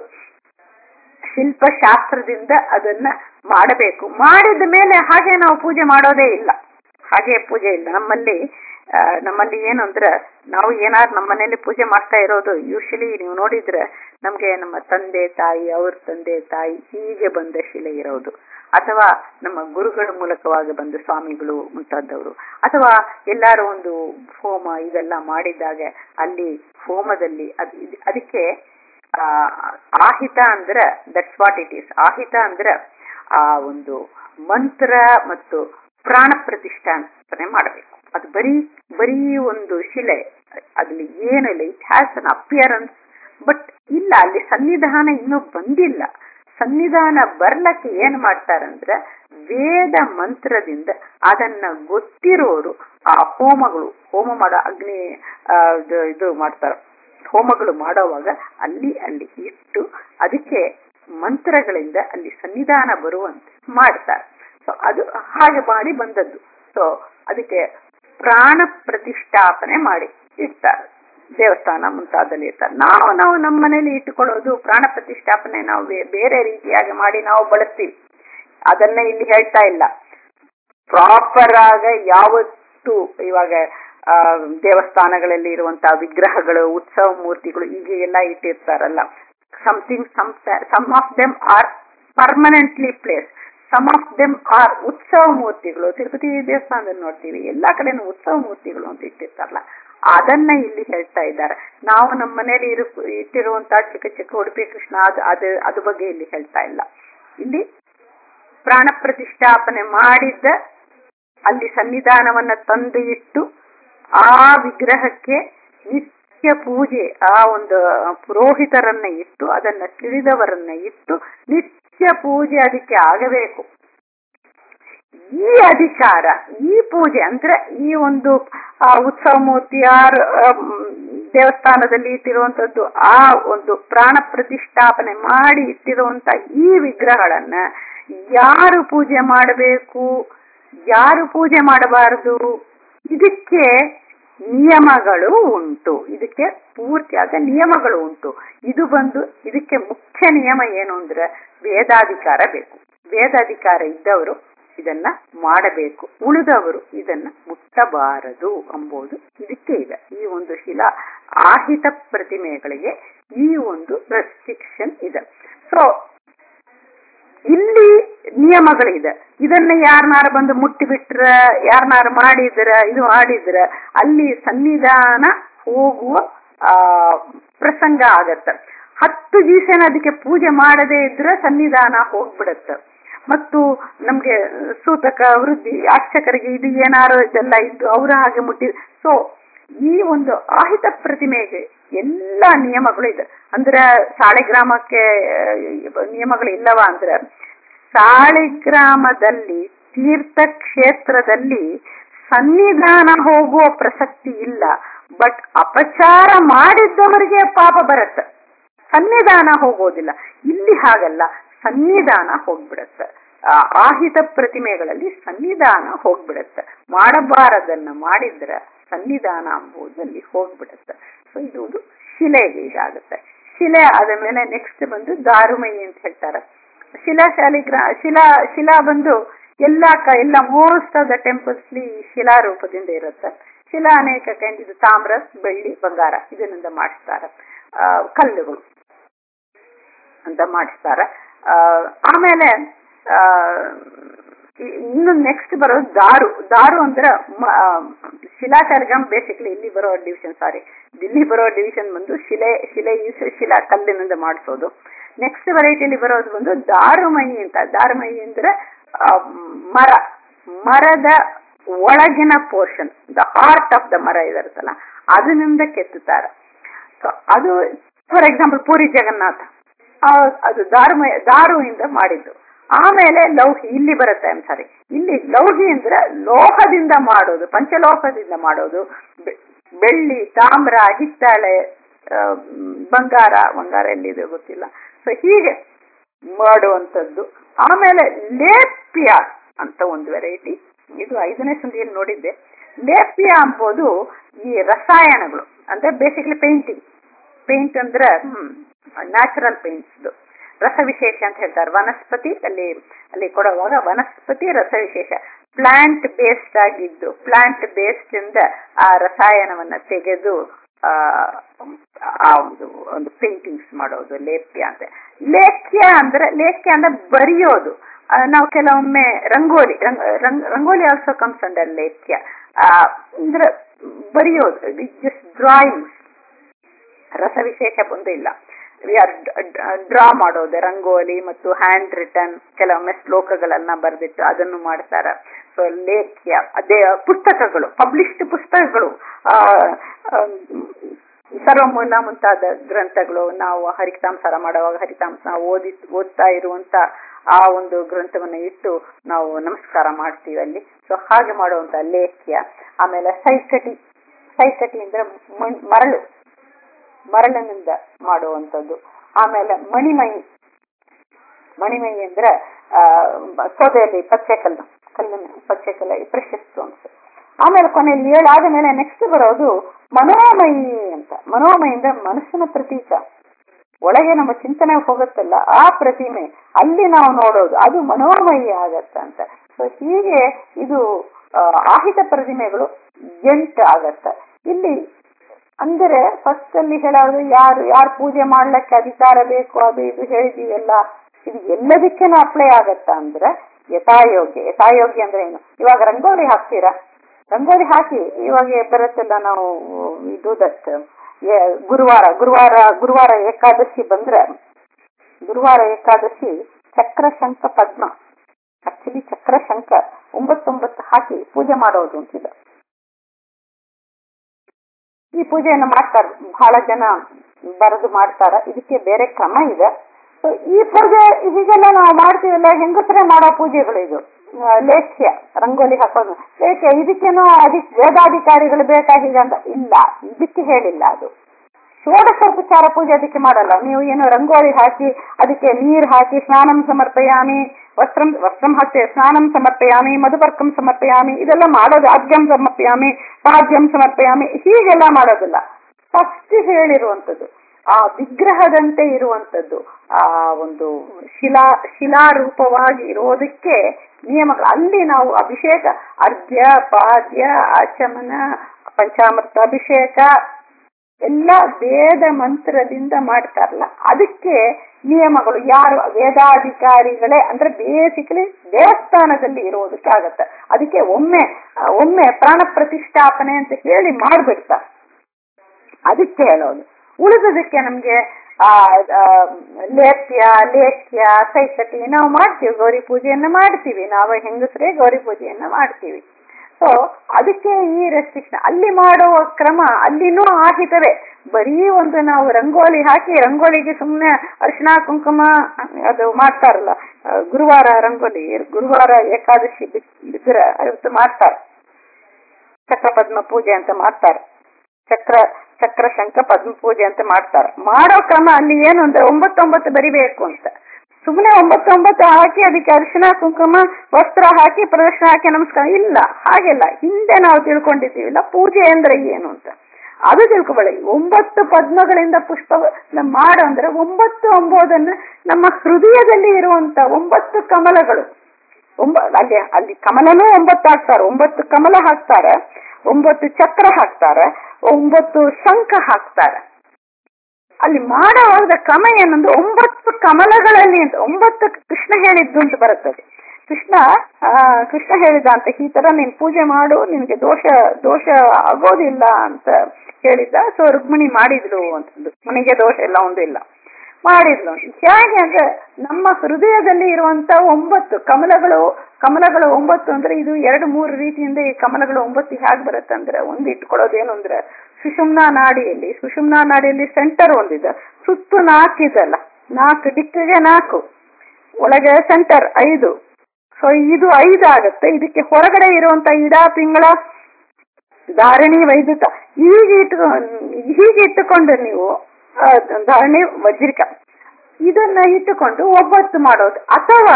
ಶಿಲ್ಪಶಾಸ್ತ್ರದಿಂದ ಅದನ್ನ ಮಾಡಬೇಕು ಮಾಡಿದ ಮೇಲೆ ಹಾಗೆ ನಾವು ಪೂಜೆ ಮಾಡೋದೇ ಇಲ್ಲ ಹಾಗೆ ಪೂಜೆ ಇಲ್ಲ ನಮ್ಮಲ್ಲಿ ಆ, ನಮ್ಮಲ್ಲಿ ಏನು ಅಂದ್ರೆ ನಾವು ಏನಾದ್ರು ನಮ್ಮ ಮನೇಲಿ ಪೂಜೆ ಮಾಡ್ತಾ ಇರೋದು ಯೂಶಲಿ ನೀವು ನೋಡಿದ್ರೆ ನಮ್ಗೆ ನಮ್ಮ ತಂದೆ ತಾಯಿ ಅವ್ರ ತಂದೆ ತಾಯಿ ಹೀಗೆ ಬಂದ ಶಿಲೆ ಇರೋದು ಅಥವಾ ನಮ್ಮ ಗುರುಗಳ ಮೂಲಕವಾಗಿ ಬಂದ ಸ್ವಾಮಿಗಳು ಮುಂತಾದವರು ಅಥವಾ ಎಲ್ಲಾರು ಒಂದು ಹೋಮ ಇದೆಲ್ಲ ಮಾಡಿದಾಗ ಅಲ್ಲಿ ಹೋಮದಲ್ಲಿ ಅದ್ ಇದ್- ಅದಕ್ಕೆ ಆ, ಆಹಿತ ಅಂದ್ರೆ ದಟ್ಸ್ ವಾಟ್ ಇಟ್ ಈಸ್ ಆಹಿತ ಅಂದ್ರೆ ಆ ಒಂದು ಮಂತ್ರ ಮತ್ತು ಪ್ರಾಣ ಪ್ರತಿಷ್ಠಾಪನೆ ಮಾಡಬೇಕು ಅದು ಬರೀ ಬರೀ ಒಂದು ಶಿಲೆ ಅದ್ರಲ್ಲಿ ಏನಿಲ್ಲ it has an appearance but ಇಲ್ಲ ಅಲ್ಲಿ ಸನ್ನಿಧಾನ ಇನ್ನೂ ಬಂದಿಲ್ಲ ಸನ್ನಿಧಾನ ಬರ್ಲಕ್ಕೆ ಏನ್ ಮಾಡ್ತಾರಂದ್ರೆ ವೇದ ಮಂತ್ರದಿಂದ ಅದನ್ನ ಗೊತ್ತಿರೋರು ಆ ಹೋಮಗಳು ಹೋಮ ಮಾಡೋ ಅಗ್ನಿ ಆ, ಇದು- ಇದು ಮಾಡ್ತಾರ ಹೋಮಗಳು ಮಾಡೋವಾಗ ಅಲ್ಲಿ ಅಲ್ಲಿ ಇಟ್ಟು ಅದಕ್ಕೆ ಮಂತ್ರಗಳಿಂದ ಅಲ್ಲಿ ಸನ್ನಿಧಾನ ಬರುವಂತೆ ಮಾಡ್ತಾರೆ ಸೊ ಅದು ಹಾಗೆ ಮಾಡಿ ಬಂದದ್ದು ಸೊ ಅದಕ್ಕೆ ಪ್ರಾಣ ಪ್ರತಿಷ್ಠಾಪನೆ ಮಾಡಿ ಇಡ್ತಾರೆ ದೇವಸ್ಥಾನ ಮುಂತಾದಲ್ಲಿ ಇರ್ತಾರೆ ನಾವು ನಾವು ನಮ್ಮ ಮನೇಲಿ ಇಟ್ಟುಕೊಳ್ಳೋದು ಪ್ರಾಣ ಪ್ರತಿಷ್ಠಾಪನೆ ನಾವು ಬೇ- ಬೇರೆ ರೀತಿಯಾಗಿ ಮಾಡಿ ನಾವು ಬಳಸ್ತೀವಿ ಅದನ್ನ ಇಲ್ಲಿ ಹೇಳ್ತಾ ಇಲ್ಲ ಪ್ರಾಪರ್ ಆಗ ಯಾವತ್ತು ಇವಾಗ ಆ, ದೇವಸ್ಥಾನಗಳಲ್ಲಿ ಇರುವಂತಹ ವಿಗ್ರಹಗಳು ಉತ್ಸವ ಮೂರ್ತಿಗಳು ಈಗ ಎಲ್ಲ ಇಟ್ಟಿರ್ತಾರಲ್ಲ something some of them are permanently place some of them are ಉತ್ಸವ ಮೂರ್ತಿಗಳು ತಿರುಪತಿ ದೇವಸ್ಥಾನದಲ್ಲಿ ನೋಡ್ತೀವಿ ಎಲ್ಲಾ ಕಡೆನೂ ಉತ್ಸವ ಮೂರ್ತಿಗಳು ಅಂತ ಇಟ್ಟಿರ್ತಾರಲ್ಲ ಅದನ್ನ ಇಲ್ಲಿ ಹೇಳ್ತಾ ಇದ್ದಾರೆ ನಾವು ನಮ್ಮ ಮನೇಲಿ ಇರು ಇಟ್ಟಿರುವಂತಹ ಚಿಕ್ಕ ಚಿಕ್ಕ ಉಡುಪಿ ಕೃಷ್ಣ ಅದು ಅದು ಅದ್ರ ಬಗ್ಗೆ ಇಲ್ಲಿ ಹೇಳ್ತಾ ಇಲ್ಲ ಇಲ್ಲಿ ಪ್ರಾಣ ಪ್ರತಿಷ್ಠಾಪನೆ ಮಾಡಿದ್ದ ಅಲ್ಲಿ ಸನ್ನಿಧಾನವನ್ನ ತಂದು ಇಟ್ಟು ಆ ವಿಗ್ರಹಕ್ಕೆ ನಿತ್ಯ ಪೂಜೆ ಆ ಒಂದು ಪುರೋಹಿತರನ್ನ ಇಟ್ಟು ಅದನ್ನ ತಿಳಿದವರನ್ನ ಇಟ್ಟು ನಿತ್ಯ ಪೂಜೆ ಅದಕ್ಕೆ ಆಗಬೇಕು ಈ ಅಧಿಕಾರ ಈ ಪೂಜೆ ಅಂದ್ರೆ ಈ ಒಂದು ಆ, ಉತ್ಸವ ಮೂರ್ತಿ ಆರ್ ದೇವಸ್ಥಾನದಲ್ಲಿ ಇಟ್ಟಿರುವಂತದ್ದು ಆ ಒಂದು ಪ್ರಾಣ ಪ್ರತಿಷ್ಠಾಪನೆ ಮಾಡಿ ಇಟ್ಟಿರುವಂತ ಈ ವಿಗ್ರಹಗಳನ್ನ ಯಾರು ಪೂಜೆ ಮಾಡಬೇಕು ಯಾರು ಪೂಜೆ ಮಾಡಬಾರದು ಇದಕ್ಕೆ ನಿಯಮಗಳು ಉಂಟು ಇದಕ್ಕೆ ಪೂರ್ತಿಯಾದ ನಿಯಮಗಳು ಉಂಟು ಇದು ಬಂದು ಇದಕ್ಕೆ ಮುಖ್ಯ ನಿಯಮ ಏನು ಅಂದ್ರೆ ವೇದಾಧಿಕಾರ ಬೇಕು ವೇದಾಧಿಕಾರ ಇದ್ದವರು ಇದನ್ನ ಮಾಡಬೇಕು ಉಳಿದವರು ಇದನ್ನ ಮುಟ್ಟಬಾರದು ಎಂಬುದು ಇದಕ್ಕೆ ಇದೆ ಈ ಒಂದು ಶಿಲಾ ಆಹಿತ ಪ್ರತಿಮೆಗಳಿಗೆ ಈ ಒಂದು ರೆಸ್ಟ್ರಿಕ್ಷನ್ ಇದೆ ಸೊ ಇಲ್ಲಿ ನಿಯಮಗಳಿದೆ ಇದನ್ನ ಯಾರನ್ನಾರು ಬಂದು ಮುಟ್ಟಿಬಿಟ್ರ ಯಾರನ್ನಾರು ಮಾಡಿದ್ರ ಇದು ಮಾಡಿದ್ರ ಅಲ್ಲಿ ಸನ್ನಿಧಾನ ಹೋಗುವ ಆ ಪ್ರಸಂಗ ಆಗತ್ತ ಹತ್ತು ದಿವಸ ಅದಕ್ಕೆ ಪೂಜೆ ಮಾಡದೇ ಇದ್ರೆ ಸನ್ನಿಧಾನ ಹೋಗ್ಬಿಡತ್ತ ಮತ್ತು ನಮ್ಗೆ ಸೂತಕ ವೃದ್ಧಿ ಅರ್ಚಕರಿಗೆ ಇದು ಏನಾರು ಇದೆಲ್ಲ ಇದ್ದು ಅವರ ಹಾಗೆ ಮುಟ್ಟಿ ಸೊ ಈ ಒಂದು ಆಹಿತ ಪ್ರತಿಮೆಗೆ ಎಲ್ಲ ನಿಯಮಗಳು ಇದೆ ಅಂದ್ರೆ ಸಾಳಿಗ್ರಾಮಕ್ಕೆ ಆ, ನಿಯಮಗಳು ಇಲ್ಲವ ಅಂದ್ರೆ ಸಾಳಿಗ್ರಾಮದಲ್ಲಿ ತೀರ್ಥಕ್ಷೇತ್ರದಲ್ಲಿ ಸನ್ನಿಧಾನ ಹೋಗುವ ಪ್ರಸಕ್ತಿ ಇಲ್ಲ ಬಟ್ ಅಪಚಾರ ಮಾಡಿದ್ದವರಿಗೆ ಪಾಪ ಬರುತ್ತೆ ಸನ್ನಿಧಾನ ಹೋಗೋದಿಲ್ಲ ಇಲ್ಲಿ ಹಾಗಲ್ಲ ಸನ್ನಿಧಾನ ಹೋಗ್ಬಿಡತ್ತೆ ಆ ಆಹಿತ ಪ್ರತಿಮೆಗಳಲ್ಲಿ ಸನ್ನಿಧಾನ ಹೋಗ್ಬಿಡತ್ತೆ ಮಾಡಬಾರದನ್ನ ಮಾಡಿದ್ರೆ ಸನ್ನಿಧಾನ ಎಂಬುದಲ್ಲಿ ಹೋಗ್ಬಿಡತ್ತೆ ಸೊ ಇದು ಒಂದು ಶಿಲೆಗೆ ಇದಾಗುತ್ತೆ ಶಿಲೆ ಆದ ಮೇಲೆ ನೆಕ್ಸ್ಟ್ ಬಂದು ದಾರುಮಯಿ ಅಂತ ಹೇಳ್ತಾರೆ ಶಿಲಾ ಶಾಲಿಗ್ರಾ ಶಿಲಾ ಶಿಲಾ ಬಂದು ಎಲ್ಲ ಕ ಎಲ್ಲ ಮೋಸ್ಟ್ ಆಫ್ ದ ಟೆಂಪಲ್ಸ್ ಶಿಲಾ ರೂಪದಿಂದ ಇರುತ್ತೆ ಶಿಲಾ ಅನೇಕ kind ಇದು ತಾಮ್ರ ಬೆಳ್ಳಿ ಬಂಗಾರ ಇದರಿಂದ ಮಾಡಿಸ್ತಾರೆ ಆ, ಕಲ್ಲುಗಳು ಅಂತ ಮಾಡಿಸ್ತಾರೆ ಆ, ಆಮೇಲೆ ಆ, ಇನ್ನು ನೆಕ್ಸ್ಟ್ ಬರೋದು ದಾರು ದಾರು ಅಂದ್ರೆ ಮ- ಆ, ಶಿಲಾಶರ್ಗಮ್ ಬೇಸಿಕ್ಲಿ ಇಲ್ಲಿ ಬರೋ ಡಿವಿಷನ್ ಸಾರಿ ಇಲ್ಲಿ ಬರೋ ಡಿವಿಷನ್ ಬಂದು ಶಿಲೆ ಶಿಲೆ use ಶಿಲಾ ಕಲ್ಲಿನಿಂದ ಮಾಡಿಸೋದು ನೆಕ್ಸ್ಟ್ ವೆರೈಟಿಲಿ ಬರೋದು ಬಂದು ದಾರುಮಯಿ ಅಂತ ದಾರುಮಯಿ ಅಂದ್ರೆ ಆ, ಮರ ಮರದ ಒಳಗಿನ portion the heart of the ಮರ ಇದಿರುತ್ತಲ್ಲ ಅದರಿಂದ ಕೆತ್ತುತ್ತಾರೆ ಸೊ ಅದು ಫಾರ್ ಎಕ್ಸಾಂಪಲ್ ಪೂರಿ ಜಗನ್ನಾಥ ಆ, ಅದು ದಾರುಮಯ ದಾರುವಿಂದ ಮಾಡಿದ್ದು ಆಮೇಲೆ ಲೌಹಿ ಇಲ್ಲಿ ಬರುತ್ತೆ ಐಮ್ ಸಾರಿ ಇಲ್ಲಿ ಲೌಹಿ ಅಂದ್ರೆ ಲೋಹದಿಂದ ಮಾಡೋದು ಪಂಚಲೋಹದಿಂದ ಮಾಡೋದು ಬೆ- ಬೆಳ್ಳಿ ತಾಮ್ರ ಹಿತ್ತಾಳೆ ಆ, ಬಂಗಾರ ಬಂಗಾರ ಎಲ್ಲಿದೆ ಗೊತ್ತಿಲ್ಲ ಸೊ ಹೀಗೆ ಮಾಡುವಂಥದ್ದು ಆಮೇಲೆ ಲೇಪ್ಯ ಅಂತ ಒಂದು ವೆರೈಟಿ ಇದು ಐದನೇ ಸಂಧಿಯಲ್ಲಿ ನೋಡಿದ್ದೆ ಲೇಪ್ಯ ಅಂಬೋದು ಈ ರಸಾಯನಗಳು ಅಂದ್ರೆ ಬೇಸಿಕ್ಲಿ ಪೇಂಟಿಂಗ್ ಪೇಂಟ್ ಅಂದ್ರೆ ನ್ಯಾಚುರಲ್ ಪೇಂಟ್ಸ್ ರಸವಿಶೇಷ ಅಂತ ಹೇಳ್ತಾರೆ ವನಸ್ಪತಿ ಅಲ್ಲಿ ಅಲ್ಲಿ ಕೊಡುವಾಗ ವನಸ್ಪತಿ ರಸವಿಶೇಷ ಪ್ಲಾಂಟ್ ಬೇಸ್ಡ್ ಆಗಿದ್ದು ಪ್ಲಾಂಟ್ ಬೇಸ್ಡ್ ಇಂದ ಆ ರಸಾಯನವನ್ನ ತೆಗೆದು ಆ ಆ ಒಂದು ಒಂದು ಪೇಂಟಿಂಗ್ಸ್ ಮಾಡೋದು ಲೇಖ್ಯ ಅಂತ ಲೇಖ್ಯ ಅಂದ್ರೆ ಲೇಖ್ಯ ಅಂದ್ರೆ ಬರೆಯೋದು ಆ, ನಾವು ಕೆಲವೊಮ್ಮೆ ರಂಗೋಲಿ ರಂಗ್- ರಂಗ್- ರಂಗೋಲಿ ಆಲ್ಸೋ ಕಮ್ಸ್ ಅಂಡರ್ ಲೇಖ್ಯ ಆ, ಅಂದ್ರೆ ಬರೆಯೋದು ಜಸ್ಟ್ ಡ್ರಾಯಿಂಗ್ಸ್ ರಸವಿಶೇಷ ಒಂದು ಇಲ್ಲ ವಿ ಆರ್ ಡ್ರಾ ಮಾಡೋದು ರಂಗೋಲಿ ಮತ್ತು ಹ್ಯಾಂಡ್ ರಿಟರ್ನ್ ಕೆಲವೊಮ್ಮೆ ಶ್ಲೋಕಗಳನ್ನ ಬರೆದಿಟ್ಟು ಅದನ್ನು ಮಾಡ್ತಾರ ಸೊ ಲೇಖ್ಯ ಅದೇ ಪುಸ್ತಕಗಳು ಪಬ್ಲಿಷ್ಡ್ ಪುಸ್ತಕಗಳು ಆ, ಆ, ಸರ್ವಮೂಲ ಮುಂತಾದ ಗ್ರಂಥಗಳು ನಾವು ಹರಿತಾಂಸಾರ ಮಾಡುವಾಗ ಹರಿತಾಂಸ ಓದಿ ಓದ್ತಾ ಇರುವಂತ ಆ ಒಂದು ಗ್ರಂಥವನ್ನ ಇಟ್ಟು ನಾವು ನಮಸ್ಕಾರ ಮಾಡ್ತೀವಿ ಅಲ್ಲಿ ಸೊ ಹಾಗೆ ಮಾಡುವಂತ ಲೇಖ್ಯ ಆಮೇಲೆ ಸೈಕಟಿ ಸೈಕಟಿ ಅಂದ್ರೆ ಮಣ್- ಮರಳು ಮರಳಿನಿಂದ ಮಾಡುವಂಥದ್ದು ಆಮೇಲೆ ಮಣಿಮಯಿ ಮಣಿಮಯಿ ಅಂದ್ರೆ ಆ, ಸೌದೆಯಲ್ಲಿ ಪಚ್ಚೆ ಕಲ್ಲು ಕಲ್ಲಿನ ಪಚ್ಚೆ ಕಲ್ಲು ಪ್ರೆಷಸ್ ಸ್ಟೋನ್ಸ್ ಆಮೇಲೆ ಕೊನೆಯಲ್ಲಿ ಏಳಾದ ಮೇಲೆ ನೆಕ್ಸ್ಟ್ ಬರೋದು ಮನೋಮಯಿ ಅಂತ ಮನೋಮಯಿ ಅಂದ್ರೆ ಮನಸ್ಸಿನ ಪ್ರತೀಕ ಒಳಗೆ ನಮ್ಮ ಚಿಂತನೆ ಹೋಗುತ್ತಲ್ಲ ಆ ಪ್ರತಿಮೆ ಅಲ್ಲಿ ನಾವು ನೋಡೋದು ಅದು ಮನೋಮಯಿ ಆಗತ್ತ ಅಂತ ಸೊ ಹೀಗೆ ಇದು ಆ, ಆಹಿತ ಪ್ರತಿಮೆಗಳು ಎಂಟು ಆಗತ್ತ ಇಲ್ಲಿ ಅಂದರೆ ಫಸ್ಟ್ ಅಲ್ಲಿ ಹೇಳೋದು ಯಾರು ಯಾರು ಪೂಜೆ ಮಾಡ್ಲಿಕ್ಕೆ ಅಧಿಕಾರ ಬೇಕು ಅದು ಇದು ಹೇಳಿದೀವೆಲ್ಲ ಇದು ಎಲ್ಲದಕ್ಕೇನು ಅಪ್ಲೈ ಆಗತ್ತ ಅಂದ್ರೆ ಯಥಾಯೋಗ್ಯ ಯಥಾಯೋಗ್ಯ ಅಂದ್ರೆ ಏನು ಇವಾಗ ರಂಗೋಲಿ ಹಾಕ್ತೀರಾ ರಂಗೋಲಿ ಹಾಕಿ ಇವಾಗ ಬರುತ್ತಲ್ಲ ನಾವು ಇದು ದಟ್ ಗುರುವಾರ ಗುರುವಾರ ಗುರುವಾರ ಏಕಾದಶಿ ಬಂದ್ರೆ ಗುರುವಾರ ಏಕಾದಶಿ ಚಕ್ರ ಶಂಖ ಪದ್ಮ ಆಕ್ಚುಲಿ ಚಕ್ರ ಶಂಖ ಒಂಬತ್ತೊಂಬತ್ತು ಹಾಕಿ ಪೂಜೆ ಮಾಡೋದು ಅಂತಿದೆ ಈ ಪೂಜೆಯನ್ನು ಮಾಡ್ತಾರೆ ಬಹಳ ಜನ ಬರೆದು ಮಾಡ್ತಾರ ಇದಕ್ಕೆ ಬೇರೆ ಕ್ರಮ ಇದೆ ಸೊ ಈ ಪೂಜೆ ಇದೀಗೆಲ್ಲ ನಾವು ಮಾಡ್ತೀವಲ್ಲ ಹೆಂಗಸರೇ ಮಾಡೋ ಪೂಜೆಗಳು ಇದು ಆ, ಲೇಖ್ಯ ರಂಗೋಲಿ ಹಾಕೋದು ಲೇಖ್ಯ ಇದಕ್ಕೇನೋ ಅಧಿ ವೇದಾಧಿಕಾರಿಗಳು ಬೇಕಾಗಿದೆ ಅಂತ ಇಲ್ಲ ಇದಕ್ಕೆ ಹೇಳಿಲ್ಲ ಅದು ಷೋಡಶೋಪಚಾರ ಪೂಜೆ ಅದಕ್ಕೆ ಮಾಡಲ್ಲ ನೀವು ಏನೋ ರಂಗೋಲಿ ಹಾಕಿ ಅದಕ್ಕೆ ನೀರ್ ಹಾಕಿ ಸ್ನಾನಂ ಸಮರ್ಪಯಾಮಿ ವಸ್ತ್ರಂ ವಸ್ತ್ರಂ ಹಾಕ್ತೇವೆ ಸ್ನಾನಂ ಸಮರ್ಪಯಾಮಿ ಮಧುಪರ್ಕಂ ಸಮರ್ಪಯಾಮಿ ಇದೆಲ್ಲ ಮಾಡೋದು ಆದ್ಯಂ ಸಮರ್ಪಯಾಮಿ ಪಾದ್ಯಂ ಸಮರ್ಪಯಾಮಿ ಹೀಗೆಲ್ಲ ಮಾಡೋದಿಲ್ಲ ಫಸ್ಟ್ ಹೇಳಿರುವಂತದ್ದು ಆ ವಿಗ್ರಹದಂತೆ ಇರುವಂತದ್ದು ಆ ಒಂದು ಶಿಲಾ ಶಿಲಾರೂಪವಾಗಿ ಇರೋದಕ್ಕೆ ನಿಯಮಗಳು ಅಲ್ಲಿ ನಾವು ಅಭಿಷೇಕ ಅರ್ಘ್ಯ ಪಾದ್ಯ ಆಚಮನ ಪಂಚಾಮೃತ ಅಭಿಷೇಕ ಎಲ್ಲ ವೇದ ಮಂತ್ರದಿಂದ ಮಾಡ್ತಾರಲ್ಲ ಅದಕ್ಕೆ ನಿಯಮಗಳು ಯಾರು ವೇದಾಧಿಕಾರಿಗಳೇ ಅಂದ್ರೆ ಬೇಸಿಕಲಿ ದೇವಸ್ಥಾನದಲ್ಲಿ ಇರೋದಕ್ಕೆ ಆಗತ್ತೆ ಅದಕ್ಕೆ ಒಮ್ಮೆ ಆ, ಒಮ್ಮೆ ಪ್ರಾಣ ಪ್ರತಿಷ್ಠಾಪನೆ ಅಂತ ಹೇಳಿ ಮಾಡ್ಬಿಡ್ತಾರೆ ಅದಕ್ಕೆ ಹೇಳೋದು ಉಳಿದದಕ್ಕೆ ನಮ್ಗೆ ಆ ಆ, ಲೇಪ್ಯ ಲೇಖ್ಯ ಸೈಕಟಿ ನಾವು ಮಾಡ್ತೀವಿ ಗೌರಿ ಪೂಜೆಯನ್ನ ಮಾಡ್ತೀವಿ ನಾವು ಹೆಂಗಸರೇ ಗೌರಿ ಪೂಜೆಯನ್ನ ಮಾಡ್ತೀವಿ ಸೊ ಅದಕ್ಕೆ ಈ ರೆಸ್ಟ್ರಿಕ್ಷನ್ ಅಲ್ಲಿ ಮಾಡುವ ಕ್ರಮ ಅಲ್ಲಿನೂ ಆಹಿತವೇ ಬರೀ ಒಂದು ನಾವು ರಂಗೋಲಿ ಹಾಕಿ ರಂಗೋಲಿಗೆ ಸುಮ್ಮನೆ ಅರಿಶಿನ ಕುಂಕುಮ ಅದು ಮಾಡ್ತಾರಲ್ಲ ಆ, ಗುರುವಾರ ರಂಗೋಲಿ ಗುರುವಾರ ಏಕಾದಶಿ ಬಿದ್- ಬಿದ್ರೆ ಅವತ್ತು ಮಾಡ್ತಾರೆ ಚಕ್ರ ಪದ್ಮ ಪೂಜೆ ಅಂತ ಮಾಡ್ತಾರೆ ಚಕ್ರ ಚಕ್ರ ಶಂಖ ಪದ್ಮ ಪೂಜೆ ಅಂತ ಮಾಡ್ತಾರೆ ಮಾಡೋ ಕ್ರಮ ಅಲ್ಲಿ ಏನು ಅಂದ್ರೆ ಒಂಬತ್ತೊಂಬತ್ತು ಬರಿಬೇಕು ಅಂತ ಸುಮ್ಮನೆ ಒಂಬತ್ತೊಂಬತ್ತು ಹಾಕಿ ಅದಕ್ಕೆ ಅರಿಶಿನ ಕುಂಕುಮ ವಸ್ತ್ರ ಹಾಕಿ ಪ್ರದಕ್ಷಿಣೆ ಹಾಕಿ ನಮಸ್ಕಾರ ಇಲ್ಲ ಹಾಗೆಲ್ಲ ಹಿಂದೆ ನಾವು ತಿಳ್ಕೊಂಡಿದ್ದೀವಿಲ್ಲ ಪೂಜೆ ಅಂದ್ರೆ ಏನು ಅಂತ ಅದು ತಿಳ್ಕೊಬೇಡಿ ಒಂಬತ್ತು ಪದ್ಮಗಳಿಂದ ಪುಷ್ಪ ಮಾಡು ಅಂದ್ರೆ ಒಂಬತ್ತು ಎಂಬುದನ್ನ ನಮ್ಮ ಹೃದಯದಲ್ಲಿ ಇರುವಂತ ಒಂಬತ್ತು ಕಮಲಗಳು ಒಂಬ ಅಲ್ಲಿ ಅಲ್ಲಿ ಕಮಲನೂ ಒಂಬತ್ತು ಹಾಕ್ತಾರೆ ಒಂಬತ್ತು ಕಮಲ ಹಾಕ್ತಾರೆ ಒಂಬತ್ತು ಚಕ್ರ ಹಾಕ್ತಾರೆ ಒಂಬತ್ತು ಶಂಖ ಹಾಕ್ತಾರೆ ಅಲ್ಲಿ ಮಾಡುವಾಗ ಕ್ರಮ ಏನಂದ್ರೆ ಒಂಬತ್ತು ಕಮಲಗಳಲ್ಲಿ ಅಂತ ಒಂಬತ್ತು ಕೃಷ್ಣ ಹೇಳಿದ್ದು ಅಂತ ಬರುತ್ತದೆ ಕೃಷ್ಣ ಆ, ಕೃಷ್ಣ ಹೇಳಿದ ಅಂತ ಈ ತರ ನೀನ್ ಪೂಜೆ ಮಾಡು ನಿನ್ಗೆ ದೋಷ ದೋಷ ಆಗೋದಿಲ್ಲ ಅಂತ ಹೇಳಿದ್ದ ಸೊ ರುಕ್ಮಿಣಿ ಮಾಡಿದ್ಲು ಅಂತ ರುಕ್ಮಿಣಿಗೆ ದೋಷ ಇಲ್ಲ ಒಂದು ಇಲ್ಲ ಮಾಡಿದ್ಲು ಹೇಗೆ ಅಂದ್ರೆ ನಮ್ಮ ಹೃದಯದಲ್ಲಿ ಇರುವಂತ ಒಂಬತ್ತು ಕಮಲಗಳು ಕಮಲಗಳು ಒಂಬತ್ತು ಅಂದ್ರೆ ಇದು ಎರಡು ಮೂರು ರೀತಿಯಿಂದ ಈ ಕಮಲಗಳು ಒಂಬತ್ತು ಹೇಗೆ ಬರುತ್ತೆ ಅಂದ್ರೆ ಒಂದು ಇಟ್ಕೊಳ್ಳೋದೇನು ಅಂದ್ರೆ ಸುಷುಮ್ನಾ ನಾಡಿಯಲ್ಲಿ ಸುಷುಮ್ನಾ ನಾಡಿಯಲ್ಲಿ ಸೆಂಟರ್ ಒಂದಿದೆ ಸುತ್ತು ನಾಲ್ಕಿದಲ್ಲ ನಾಲ್ಕು ದಿಕ್ಕಿಗೆ ನಾಲ್ಕು ಒಳಗೆ ಸೆಂಟರ್ ಐದು ಸೊ ಇದು ಐದು ಆಗುತ್ತೆ ಇದಕ್ಕೆ ಹೊರಗಡೆ ಇರುವಂತ ಇಡ ಪಿಂಗಳ ಧಾರಣಿ ವೈದ್ಯುತ ಹೀಗೆ ಇಟ್ಕೊಂಡು ಹೀಗೆ ಇಟ್ಟುಕೊಂಡು ನೀವು ಆ, ಧಾರಣಿ ವಜ್ರಿಕ ಇದನ್ನ ಇಟ್ಟುಕೊಂಡು ಒಬ್ಬತ್ತು ಮಾಡೋದು ಅಥವಾ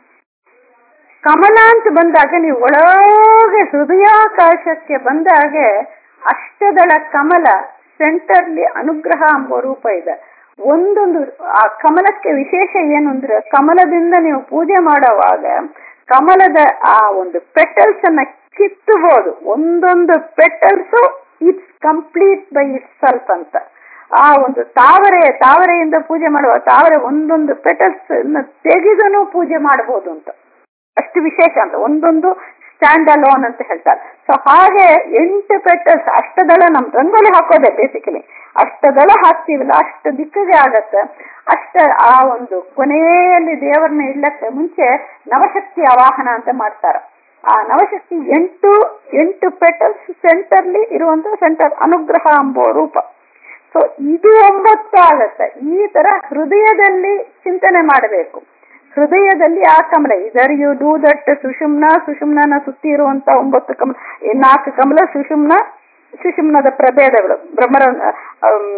ಕಮಲ ಅಂತ ಬಂದಾಗ ನೀವು ಒಳಗೆ ಹೃದಯಾಕಾಶಕ್ಕೆ ಬಂದಾಗೆ ಅಷ್ಟದಳ ಕಮಲ ಸೆಂಟರ್ಲಿ ಅನುಗ್ರಹ ಎಂಬ ರೂಪ ಇದೆ ಒಂದೊಂದು ಆ ಕಮಲಕ್ಕೆ ವಿಶೇಷ ಏನು ಅಂದ್ರೆ ಕಮಲದಿಂದ ನೀವು ಪೂಜೆ ಮಾಡುವಾಗ ಕಮಲದ ಆ ಒಂದು ಪೆಟಲ್ಸ್ ಅನ್ನ ಕಿತ್ತಬಹುದು ಒಂದೊಂದು petals it's complete by itself ಅಂತ ಆ ಒಂದು ತಾವರೆ ತಾವರೆಯಿಂದ ಪೂಜೆ ಮಾಡುವ ತಾವರೆ ಒಂದೊಂದು ಪೆಟಲ್ಸ್ ತೆಗೆದನು ಪೂಜೆ ಮಾಡಬಹುದು ಅಂತ ಅಷ್ಟು ವಿಶೇಷ ಅಂತ ಒಂದೊಂದು ಸ್ಟ್ಯಾಂಡ್ ಅಲೋನ್ ಅಂತ ಹೇಳ್ತಾರೆ ಸೊ ಹಾಗೆ ಎಂಟು ಪೆಟಲ್ಸ್ ಅಷ್ಟದಳ ನಮ್ ರಂಗೋಲಿ ಹಾಕೋದೆ ಬೇಸಿಕಲಿ ಅಷ್ಟದಳ ಹಾಕ್ತೀವಲ್ಲ ಅಷ್ಟು ದಿಕ್ಕಿಗೆ ಆಗತ್ತೆ ಅಷ್ಟ ಆ ಒಂದು ಕೊನೆಯಲ್ಲಿ ದೇವರನ್ನ ಇಡ್ಲಕ್ಕೆ ಮುಂಚೆ ನವಶಕ್ತಿ ಆವಾಹನ ಅಂತ ಮಾಡ್ತಾರೆ ಆ ನವಶಕ್ತಿ ಎಂಟು ಎಂಟು ಪೆಟಲ್ಸ್ ಸೆಂಟರ್ಲಿ ಇರುವಂತ ಸೆಂಟರ್ ಅನುಗ್ರಹ ಎಂಬೋ ರೂಪ ಸೊ ಇದು ಒಂಬತ್ತು ಆಗತ್ತೆ ಈ ತರ ಹೃದಯದಲ್ಲಿ ಚಿಂತನೆ ಮಾಡಬೇಕು ಹೃದಯದಲ್ಲಿ ಆ ಕಮಲ ಇದರ್ ಯು ಡೂ ದಟ್ ಸುಷುಮ್ನ ಸುಷುಮ್ನನ ಸುತ್ತಿ ಇರುವಂತ ಒಂಬತ್ತು ಕಮಲ ಈ ನಾಲ್ಕು ಕಮಲ ಸುಷುಮ್ನ ಸುಷುಮ್ನದ ಪ್ರಭೇದಗಳು ಬ್ರಹ್ಮರ ಆಮ್,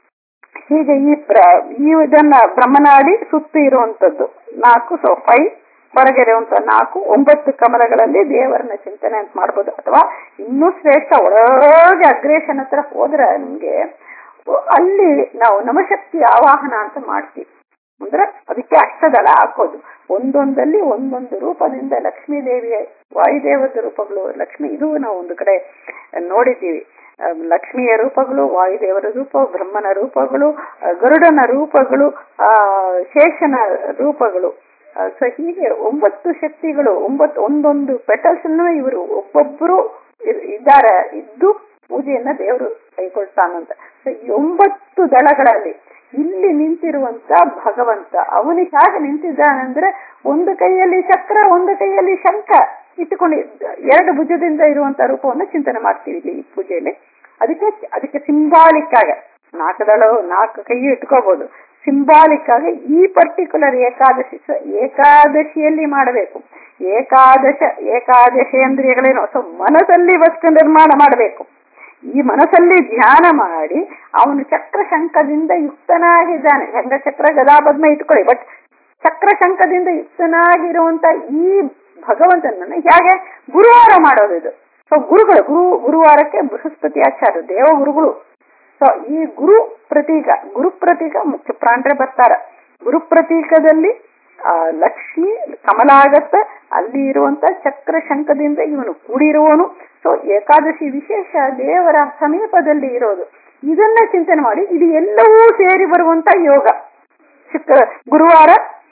ಹೀಗೆ ಈ ಪ್ರ ಈ ಇದನ್ನ ಬ್ರಹ್ಮನಾಡಿ ಸುತ್ತಿ ಇರುವಂತದ್ದು ನಾಲ್ಕು ಸೊ ಫೈವ್ ಹೊರಗೆ ಇರುವಂತ ನಾಲ್ಕು ಒಂಬತ್ತು ಕಮಲಗಳಲ್ಲಿ ದೇವರನ್ನ ಚಿಂತನೆ ಅಂತ ಮಾಡ್ಬೋದು ಅಥವಾ ಇನ್ನೂ ಶ್ರೇಷ್ಠ ಒಳಗೆ ಅಗ್ರೇಷನ್ ಹತ್ರ ಹೋದ್ರೆ ನಿಮ್ಗೆ ಅಲ್ಲಿ ನಾವು ನವಶಕ್ತಿ ಆವಾಹನ ಅಂತ ಮಾಡ್ತೀವಿ ಅಂದ್ರೆ ಅದಕ್ಕೆ ಅಷ್ಟದಳ ಹಾಕೋದು ಒಂದೊಂದಲ್ಲಿ ಒಂದೊಂದು ರೂಪದಿಂದ ಲಕ್ಷ್ಮೀ ದೇವಿಯ ವಾಯುದೇವದ ರೂಪಗಳು ಲಕ್ಷ್ಮಿ ಇದು ನಾವು ಒಂದು ಕಡೆ ನೋಡಿದ್ದೀವಿ ಅಹ್ ಲಕ್ಷ್ಮಿಯ ರೂಪಗಳು ವಾಯುದೇವರ ರೂಪ ಬ್ರಹ್ಮನ ರೂಪಗಳು ಅಹ್ ಗರುಡನ ರೂಪಗಳು ಆ ಶೇಷನ ರೂಪಗಳು ಸೊ ಹೀಗೆ ಒಂಬತ್ತು ಶಕ್ತಿಗಳು ಒಂಬತ್ತು ಒಂದೊಂದು ಪೆಟಲ್ಸ್ ಇವರು ಒಬ್ಬೊಬ್ರು ಇರ್- ಇದ್ದಾರೆ ಇದ್ದು ಪೂಜೆಯನ್ನ ದೇವರು ಕೈಗೊಳ್ತಾನಂತ ಸೊ ಈ ಒಂಬತ್ತು ದಳಗಳಲ್ಲಿ ಇಲ್ಲಿ ನಿಂತಿರುವಂತ ಭಗವಂತ ಅವನು ಹೇಗೆ ನಿಂತಿದ್ದಾನಂದ್ರೆ ಒಂದು ಕೈಯಲ್ಲಿ ಚಕ್ರ ಒಂದು ಕೈಯಲ್ಲಿ ಶಂಖ ಇಟ್ಟುಕೊಂಡು ಎರಡು ಭುಜದಿಂದ ಇರುವಂತ ರೂಪವನ್ನು ಚಿಂತನೆ ಮಾಡ್ತೀವಿ ಇಲ್ಲಿ ಈ ಪೂಜೆಯಲ್ಲಿ ಅದಕ್ಕೆ ಅದಕ್ಕೆ ಸಿಂಬಾಲಿಕ್ ಆಗ ನಾಲ್ಕು ದಳ ನಾಲ್ಕು ಕೈ ಇಟ್ಕೋಬಹುದು ಸಿಂಬಾಲಿಕ್ ಆಗಿ ಈ ಪರ್ಟಿಕ್ಯುಲರ್ ಏಕಾದಶಿ ಸ- ಏಕಾದಶಿಯಲ್ಲಿ ಮಾಡಬೇಕು ಏಕಾದಶ ಏಕಾದಶೇಂದ್ರಿಯಗಳೇನು ಸೊ ಮನಸ್ಸಲ್ಲಿ ವಸ್ತು ನಿರ್ಮಾಣ ಮಾಡಬೇಕು ಈ ಮನಸ್ಸಲ್ಲಿ ಧ್ಯಾನ ಮಾಡಿ ಅವನು ಚಕ್ರ ಶಂಖದಿಂದ ಯುಕ್ತನಾಗಿದ್ದಾನೆ ಶಂಖ ಚಕ್ರ ಗದಾಪದ್ಮ ಇಟ್ಕೊಳ್ಳಿ ಬಟ್ ಚಕ್ರ ಶಂಖದಿಂದ ಯುಕ್ತನಾಗಿರುವಂತ ಈ ಭಗವಂತನನ್ನ ಹೇಗೆ ಗುರುವಾರ ಮಾಡೋದು ಇದು ಸೊ ಗುರುಗಳು ಗುರು ಗುರುವಾರಕ್ಕೆ ಬೃಹಸ್ಪತಿ ಆಚಾರ್ಯ ದೇವ ಗುರುಗಳು ಸೊ ಈ ಗುರು ಪ್ರತೀಕ ಗುರು ಪ್ರತೀಕ ಮುಖ್ಯ ಪ್ರಾಣರೇ ಬರ್ತಾರ ಗುರು ಪ್ರತೀಕದಲ್ಲಿ ಆ ಲಕ್ಷ್ಮಿ ಕಮಲ ಆಗತ್ತ ಅಲ್ಲಿ ಇರುವಂತ ಚಕ್ರ ಶಂಖದಿಂದ ಇವನು ಕೂಡಿರುವವನು ಸೊ ಏಕಾದಶಿ ವಿಶೇಷ ದೇವರ ಸಮೀಪದಲ್ಲಿ ಇರೋದು ಇದನ್ನ ಚಿಂತನೆ ಮಾಡಿ ಇದು ಎಲ್ಲವೂ ಸೇರಿ ಬರುವಂತ ಯೋಗ ಶುಕ್ರ ಗುರುವಾರ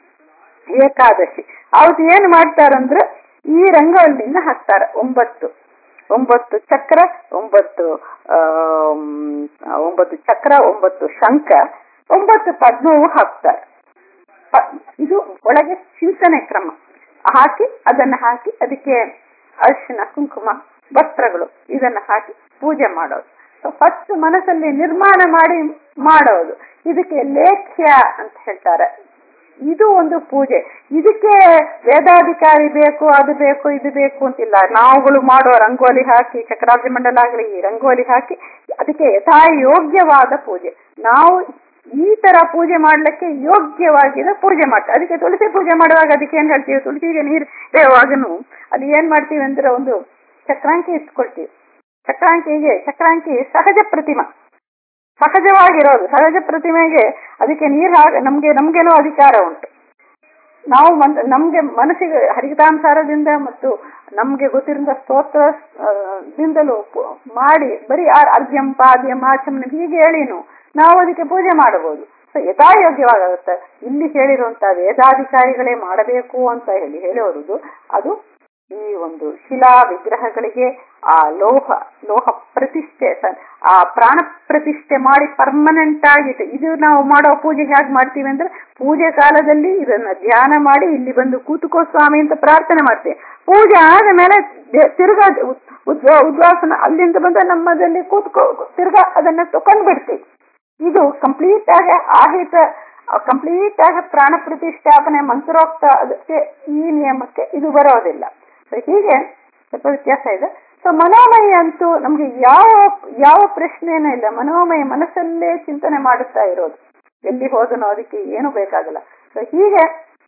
ಏಕಾದಶಿ ಅವತ್ತು ಏನ್ ಮಾಡ್ತಾರಂದ್ರೆ ಈ ರಂಗೋಲಿನ ಹಾಕ್ತಾರ ಒಂಬತ್ತು ಒಂಬತ್ತು ಚಕ್ರ ಒಂಬತ್ತು ಆಮ್, ಒಂಬತ್ತು ಚಕ್ರ ಒಂಬತ್ತು ಶಂಖ ಒಂಬತ್ತು ಪದ್ಮವು ಹಾಕ್ತಾರೆ ಪ- ಇದು ಒಳಗೆ ಚಿಂತನೆ ಕ್ರಮ ಹಾಕಿ ಅದನ್ನ ಹಾಕಿ ಅದಕ್ಕೆ ಅರಿಶಿನ ಕುಂಕುಮ ವಸ್ತ್ರಗಳು ಇದನ್ನ ಹಾಕಿ ಪೂಜೆ ಮಾಡೋದು ಫಸ್ಟ್ ಮನಸ್ಸಲ್ಲಿ ನಿರ್ಮಾಣ ಮಾಡಿ ಮಾಡೋದು ಇದಕ್ಕೆ ಲೇಖ್ಯ ಅಂತ ಹೇಳ್ತಾರೆ ಇದು ಒಂದು ಪೂಜೆ ಇದಕ್ಕೆ ವೇದಾಧಿಕಾರಿ ಬೇಕು ಅದು ಬೇಕು ಇದು ಬೇಕು ಅಂತಿಲ್ಲ ನಾವುಗಳು ಮಾಡುವ ರಂಗೋಲಿ ಹಾಕಿ ಚಕ್ರಾಬ್ಜ ಮಂಡಲ ಆಗಲಿ ಈ ರಂಗೋಲಿ ಹಾಕಿ ಅದಕ್ಕೆ ಯಥಾ ಯೋಗ್ಯವಾದ ಪೂಜೆ ನಾವು ಈ ತರ ಪೂಜೆ ಮಾಡ್ಲಿಕ್ಕೆ ಯೋಗ್ಯವಾಗಿರೋ ಪೂಜೆ ಮಾಡ್ತೀವಿ ಅದಕ್ಕೆ ತುಳಸಿ ಪೂಜೆ ಮಾಡುವಾಗ ಅದಕ್ಕೆ ಏನ್ ಹೇಳ್ತೀವಿ ತುಳಸಿಗೆ ನೀರು ಇರುವಾಗನು ಅಲ್ಲಿ ಏನ್ ಮಾಡ್ತೀವಿ ಅಂದ್ರೆ ಒಂದು ಚಕ್ರಾಂಕಿ ಇಟ್ಕೊಳ್ತೀವಿ ಚಕ್ರಾಂಕಿಗೆ ಚಕ್ರಾಂಕಿ ಸಹಜ ಪ್ರತಿಮಾ ಸಹಜವಾಗಿರೋದು ಸಹಜ ಪ್ರತಿಮೆಗೆ ಅದಕ್ಕೆ ನೀರು ಹಾಕ ನಮ್ಗೆ ನಮ್ಗೇನೋ ಅಧಿಕಾರ ಉಂಟು ನಾವು ಮನ್- ನಮ್ಗೆ ಮನಸ್ಸಿಗೆ ಹರಿತಾಂಸಾರದಿಂದ ಮತ್ತು ನಮ್ಗೆ ಗೊತ್ತಿರುವ ಸ್ತೋತ್ರ ಆ, ದಿಂದಲೂ ಪು- ಮಾಡಿ ಬರೀ ಆ- ಅರ್ಘ್ಯಂ ಪಾದ್ಯಂ ಆಚಮನ ಹೀಗೆ ಹೇಳಿನು ನಾವು ಅದಕ್ಕೆ ಪೂಜೆ ಮಾಡಬಹುದು ಸೊ ಸೊ ಯಥಾಯೋಗ್ಯವಾಗುತ್ತೆ ಇಲ್ಲಿ ಹೇಳಿರುವಂತ ವೇದಾಧಿಕಾರಿಗಳೇ ಮಾಡಬೇಕು ಅಂತ ಹೇಳಿ ಹೇಳಿರುವುದು ಅದು ಈ ಒಂದು ಶಿಲಾ ವಿಗ್ರಹಗಳಿಗೆ ಆ ಲೋಹ ಲೋಹ ಪ್ರತಿಷ್ಠೆ ಸ- ಆ ಪ್ರಾಣ ಪ್ರತಿಷ್ಠೆ ಮಾಡಿ ಪರ್ಮನೆಂಟ್ ಆಗಿಟ್ಟು ಇದು ನಾವು ಮಾಡೋ ಪೂಜೆ ಹೇಗೆ ಮಾಡ್ತೀವಿ ಅಂದ್ರೆ ಪೂಜೆ ಕಾಲದಲ್ಲಿ ಇದನ್ನ ಧ್ಯಾನ ಮಾಡಿ ಇಲ್ಲಿ ಬಂದು ಕೂತುಕೋ ಸ್ವಾಮಿ ಅಂತ ಪ್ರಾರ್ಥನೆ ಮಾಡ್ತೀವಿ ಪೂಜೆ ಆದ ಮೇಲೆ ದೆ- ತಿರ್ಗಾ ಉದ್- ಉದ್ವ- ಉದ್ವಾಸನ ಅಲ್ಲಿಂದ ಬಂದ ನಮ್ಮದಲ್ಲಿ ಕೂತ್ಕೋ ತಿರ್ಗಾ ಅದನ್ನ ತಕೊಂಡ್ ಬಿಡ್ತೀವಿ ಇದು ಕಂಪ್ಲೀಟ್ ಆಗಿ ಆಹಿತ ಕಂಪ್ಲೀಟ್ ಆಗಿ ಪ್ರಾಣ ಪ್ರತಿಷ್ಠಾಪನೆ ಮಂತ್ರೋಕ್ತ ಅದಕ್ಕೆ ಈ ನಿಯಮಕ್ಕೆ ಇದು ಬರೋದಿಲ್ಲ ಸೊ ಹೀಗೆ ಸ್ವಲ್ಪ ವ್ಯತ್ಯಾಸ ಇದೆ ಸೊ ಮನೋಮಯ ಅಂತೂ ನಮ್ಗೆ ಯಾವ ಯಾವ ಪ್ರಶ್ನೆನೂ ಇಲ್ಲ ಮನೋಮಯ ಮನಸ್ಸಲ್ಲೇ ಚಿಂತನೆ ಮಾಡುತ್ತಾ ಇರೋದು ಎಲ್ಲಿ ಹೋದನೋ ಅದಕ್ಕೆ ಏನು ಬೇಕಾಗಲ್ಲ ಸೊ ಹೀಗೆ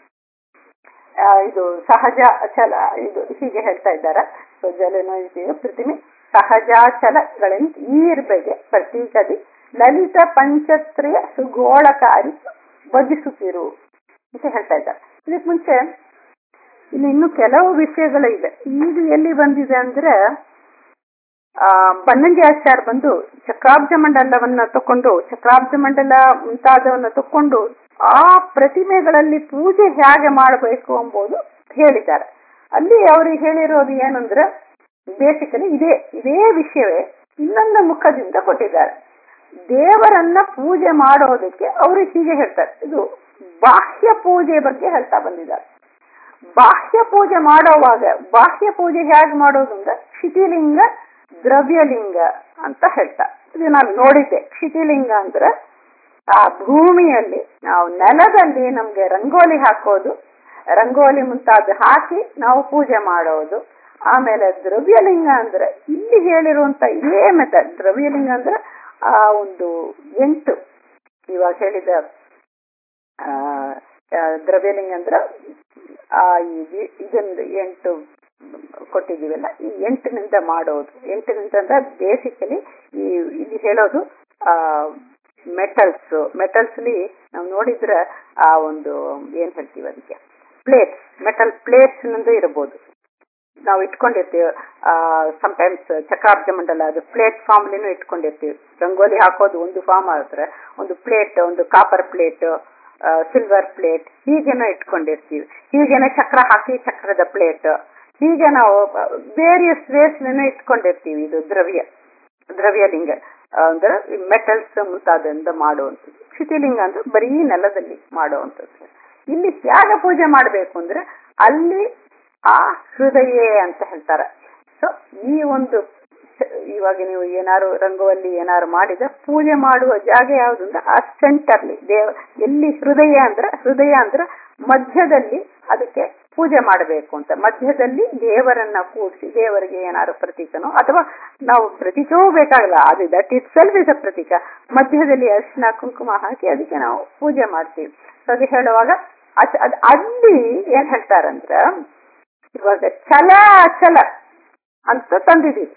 ಆ, ಇದು ಸಹಜ ಅಚಲ ಇದು ಹೀಗೆ ಹೇಳ್ತಾ ಇದ್ದಾರೆ ಸೊ ಜಲನೋ ಇದು ಪ್ರತಿಮೆ ಸಹಜಾಚಲಗಳಿಂದ ಈರ್ಬೆಗೆ ಪ್ರತೀಕದಿ ಲಲಿತ ಪಂಚತ್ರಿಯ ಸುಗೋಳಕಾರಿ ಬಗಿಸುತ್ತಿರು ಅಂತ ಹೇಳ್ತಾ ಇದ್ದಾರೆ ಇದಕ್ಕೆ ಮುಂಚೆ ಇಲ್ಲಿ ಇನ್ನು ಕೆಲವು ವಿಷಯಗಳು ಇದೆ ಇದು ಎಲ್ಲಿ ಬಂದಿದೆ ಅಂದ್ರೆ ಆ ಬನ್ನಂಜಿ ಆಚಾರ್ ಬಂದು ಚಕ್ರಾಬ್ಜ ಮಂಡಲವನ್ನ ತಕೊಂಡು ಚಕ್ರಾಬ್ಜ ಮಂಡಲ ಮುಂತಾದವನ್ನ ತಕೊಂಡು ಆ ಪ್ರತಿಮೆಗಳಲ್ಲಿ ಪೂಜೆ ಹೇಗೆ ಮಾಡಬೇಕು ಎಂಬುದು ಹೇಳಿದ್ದಾರೆ ಅಲ್ಲಿ ಅವ್ರಿಗೆ ಹೇಳಿರೋದು ಏನಂದ್ರೆ ಬೇಸಿಕಲಿ ಇದೇ ಇದೇ ವಿಷಯವೇ ಇನ್ನೊಂದು ಮುಖದಿಂದ ಕೊಟ್ಟಿದ್ದಾರೆ ದೇವರನ್ನ ಪೂಜೆ ಮಾಡೋದಕ್ಕೆ ಅವರು ಹೀಗೆ ಹೇಳ್ತಾರೆ ಇದು ಬಾಹ್ಯ ಪೂಜೆ ಬಗ್ಗೆ ಹೇಳ್ತಾ ಬಂದಿದ್ದಾರೆ ಬಾಹ್ಯ ಪೂಜೆ ಮಾಡೋವಾಗ ಬಾಹ್ಯ ಪೂಜೆ ಹೇಗೆ ಮಾಡೋದು ಅಂದ್ರೆ ಕ್ಷಿತಿಲಿಂಗ ದ್ರವ್ಯಲಿಂಗ ಅಂತ ಹೇಳ್ತಾರೆ ಇದು ನಾನು ನೋಡಿದ್ದೆ ಕ್ಷಿತಿಲಿಂಗ ಅಂದ್ರೆ ಆ ಭೂಮಿಯಲ್ಲಿ ನಾವು ನೆಲದಲ್ಲಿ ನಮ್ಗೆ ರಂಗೋಲಿ ಹಾಕೋದು ರಂಗೋಲಿ ಮುಂತಾದ ಹಾಕಿ ನಾವು ಪೂಜೆ ಮಾಡೋದು ಆಮೇಲೆ ದ್ರವ್ಯಲಿಂಗ ಅಂದ್ರೆ ಇಲ್ಲಿ ಹೇಳಿರುವಂತ ಇದೇ ಮೆಥಡ್ ದ್ರವ್ಯಲಿಂಗ ಅಂದ್ರೆ ಆ ಒಂದು ಎಂಟು ಇವಾಗ ಹೇಳಿದ ಆ, ಆ, ದ್ರವ್ಯಲಿಂಗ ಅಂದ್ರ ಆ ಈ- ಇದೊಂದು ಎಂಟು ಕೊಟ್ಟಿದ್ದೀವಲ್ಲ ಈ ಎಂಟಿನಿಂದ ಮಾಡೋದು ಎಂಟಿನಿಂದ ಅಂದ್ರೆ ಬೇಸಿಕಲಿ ಈ ಇಲ್ಲಿ ಹೇಳೋದು ಆ ಮೆಟಲ್ಸ್ ಮೆಟಲ್ಸ್ಲಿ ನಾವು ನೋಡಿದ್ರೆ ಆ ಒಂದು ಏನ್ ಹೇಳ್ತೀವಿ ಅದಕ್ಕೆ ಪ್ಲೇಟ್ಸ್ ಮೆಟಲ್ ಪ್ಲೇಟ್ಸ್ ನಿಂದ ಇರಬಹುದು ನಾವು ಇಟ್ಕೊಂಡಿರ್ತೀವಿ ಸಮಟೈಮ್ಸ್ ಚಕ್ರಾಬ್ಜ ಮಂಡಲ ಅದು ಪ್ಲೇಟ್ ಫಾರ್ಮ್ಲಿನೂ ಇಟ್ಕೊಂಡಿರ್ತೀವಿ ರಂಗೋಲಿ ಹಾಕೋದು ಒಂದು ಫಾರ್ಮ್ ಆದ್ರೆ ಒಂದು ಪ್ಲೇಟ್ ಒಂದು ಕಾಪರ್ ಪ್ಲೇಟ್ ಸಿಲ್ವರ್ ಪ್ಲೇಟ್ ಹೀಗೇನೋ ಇಟ್ಕೊಂಡಿರ್ತೀವಿ ಹೀಗೇನೋ ಚಕ್ರ ಹಾಕಿ ಚಕ್ರದ ಪ್ಲೇಟ್ ಹೀಗೆ ನಾವು ವೇರಿಯಸ್ ವೇಸ್ನ ಇಟ್ಕೊಂಡಿರ್ತೀವಿ ಇದು ದ್ರವ್ಯ ದ್ರವ್ಯಲಿಂಗ ಅಂದ್ರೆ ಮೆಟಲ್ಸ್ ಮುಂತಾದಿಂದ ಮಾಡುವಂಥದ್ದು ಕ್ಷಿತಿಲಿಂಗ ಅಂದ್ರೆ ಬರೀ ನೆಲದಲ್ಲಿ ಮಾಡುವಂಥದ್ದು ಇಲ್ಲಿ ತ್ಯಾಗ ಪೂಜೆ ಮಾಡಬೇಕು ಅಂದ್ರೆ ಅಲ್ಲಿ ಆ ಹೃದಯ ಅಂತ ಹೇಳ್ತಾರೆ ಸೊ ಈ ಒಂದು ಇವಾಗ ನೀವು ಏನಾರು ರಂಗೋಲಿ ಏನಾರು ಮಾಡಿದ ಪೂಜೆ ಮಾಡುವ ಜಾಗ ಯಾವುದು ಅಂದ್ರೆ ಆ ಸೆಂಟರ್ಲಿ ದೇವ ಎಲ್ಲಿ ಹೃದಯ ಅಂದ್ರೆ ಹೃದಯ ಅಂದ್ರೆ ಮಧ್ಯದಲ್ಲಿ ಅದಕ್ಕೆ ಪೂಜೆ ಮಾಡಬೇಕು ಅಂತ ಮಧ್ಯದಲ್ಲಿ ದೇವರನ್ನ ಕೂಡಿಸಿ ದೇವರಿಗೆ ಏನಾರು ಪ್ರತೀಕನೋ ಅಥವಾ ನಾವು ಪ್ರತೀಕವೂ ಬೇಕಾಗಲ್ಲ ಅದು that itself is a ಪ್ರತೀಕ ಮಧ್ಯದಲ್ಲಿ ಅರಿಶಿನ ಕುಂಕುಮ ಹಾಕಿ ಅದಕ್ಕೆ ನಾವು ಪೂಜೆ ಮಾಡ್ತೀವಿ ಸೊ ಅದು ಹೇಳುವಾಗ ಅದ್- ಅದ್- ಅಲ್ಲಿ ಏನ್ ಹೇಳ್ತಾರಂದ್ರ ಇವಾಗ ಛಲ ಅಚಲ ಅಂತ ತಂದಿದೀವಿ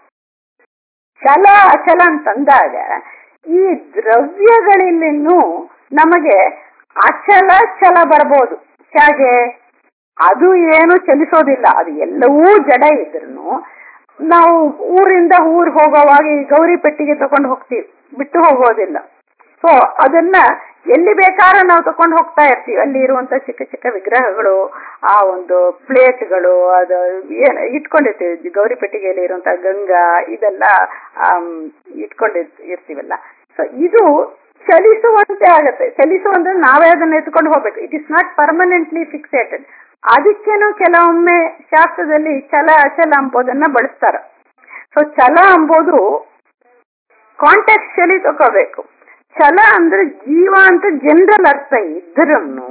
ಛಲ ಅಚಲ ಅಂತಂದಾಗ ಈ ದ್ರವ್ಯಗಳಲ್ಲಿನೂ ನಮಗೆ ಅಚಲ ಛಲ ಬರ್ಬೋದು ಹೇಗೆ ಅದು ಏನು ಚಲಿಸೋದಿಲ್ಲ ಅದು ಎಲ್ಲವೂ ಜಡ ಇದ್ರು ನಾವು ಊರಿಂದ ಊರ್ ಹೋಗೋವಾಗ ಈ ಗೌರಿ ಪೆಟ್ಟಿಗೆ ತಕೊಂಡು ಹೋಗ್ತೀವಿ ಬಿಟ್ಟು ಹೋಗೋದಿಲ್ಲ ಸೊ ಅದನ್ನ ಎಲ್ಲಿ ಬೇಕಾದ್ರೂ ನಾವು ತಕೊಂಡು ಹೋಗ್ತಾ ಇರ್ತೀವಿ ಅಲ್ಲಿ ಇರುವಂತ ಚಿಕ್ಕ ಚಿಕ್ಕ ವಿಗ್ರಹಗಳು ಆ ಒಂದು ಪ್ಲೇಟ್ಗಳು ಅದು ಏನ್ ಇಟ್ಕೊಂಡಿರ್ತೀವಿ ಗೌರಿ ಪೆಟ್ಟಿಗೆಯಲ್ಲಿ ಇರುವಂತ ಗಂಗಾ ಇದೆಲ್ಲ ಆಮ್, ಇಟ್ಕೊಂಡಿರ್ ಇರ್ತೀವಲ್ಲ ಸೊ ಇದು ಚಲಿಸುವಂತೆ ಆಗತ್ತೆ ಚಲಿಸುವಂದ್ರೆ ನಾವೇ ಅದನ್ನ ಎತ್ಕೊಂಡು ಹೋಗ್ಬೇಕು it is not permanently fixated ಅದಕ್ಕೇನು ಕೆಲವೊಮ್ಮೆ ಶಾಸ್ತ್ರದಲ್ಲಿ ಛಲ ಅಚಲ ಅಂಬೋದನ್ನ ಬಳಸ್ತಾರ ಸೊ ಛಲ ಅಂಬೋದು ಕಾಂಟೆಕ್ಸ್ಟಲಿ ತಗೋಬೇಕು ಛಲ ಅಂದ್ರೆ ಜೀವ ಅಂತ ಜನರಲ್ ಅರ್ಥ ಇದ್ರೂ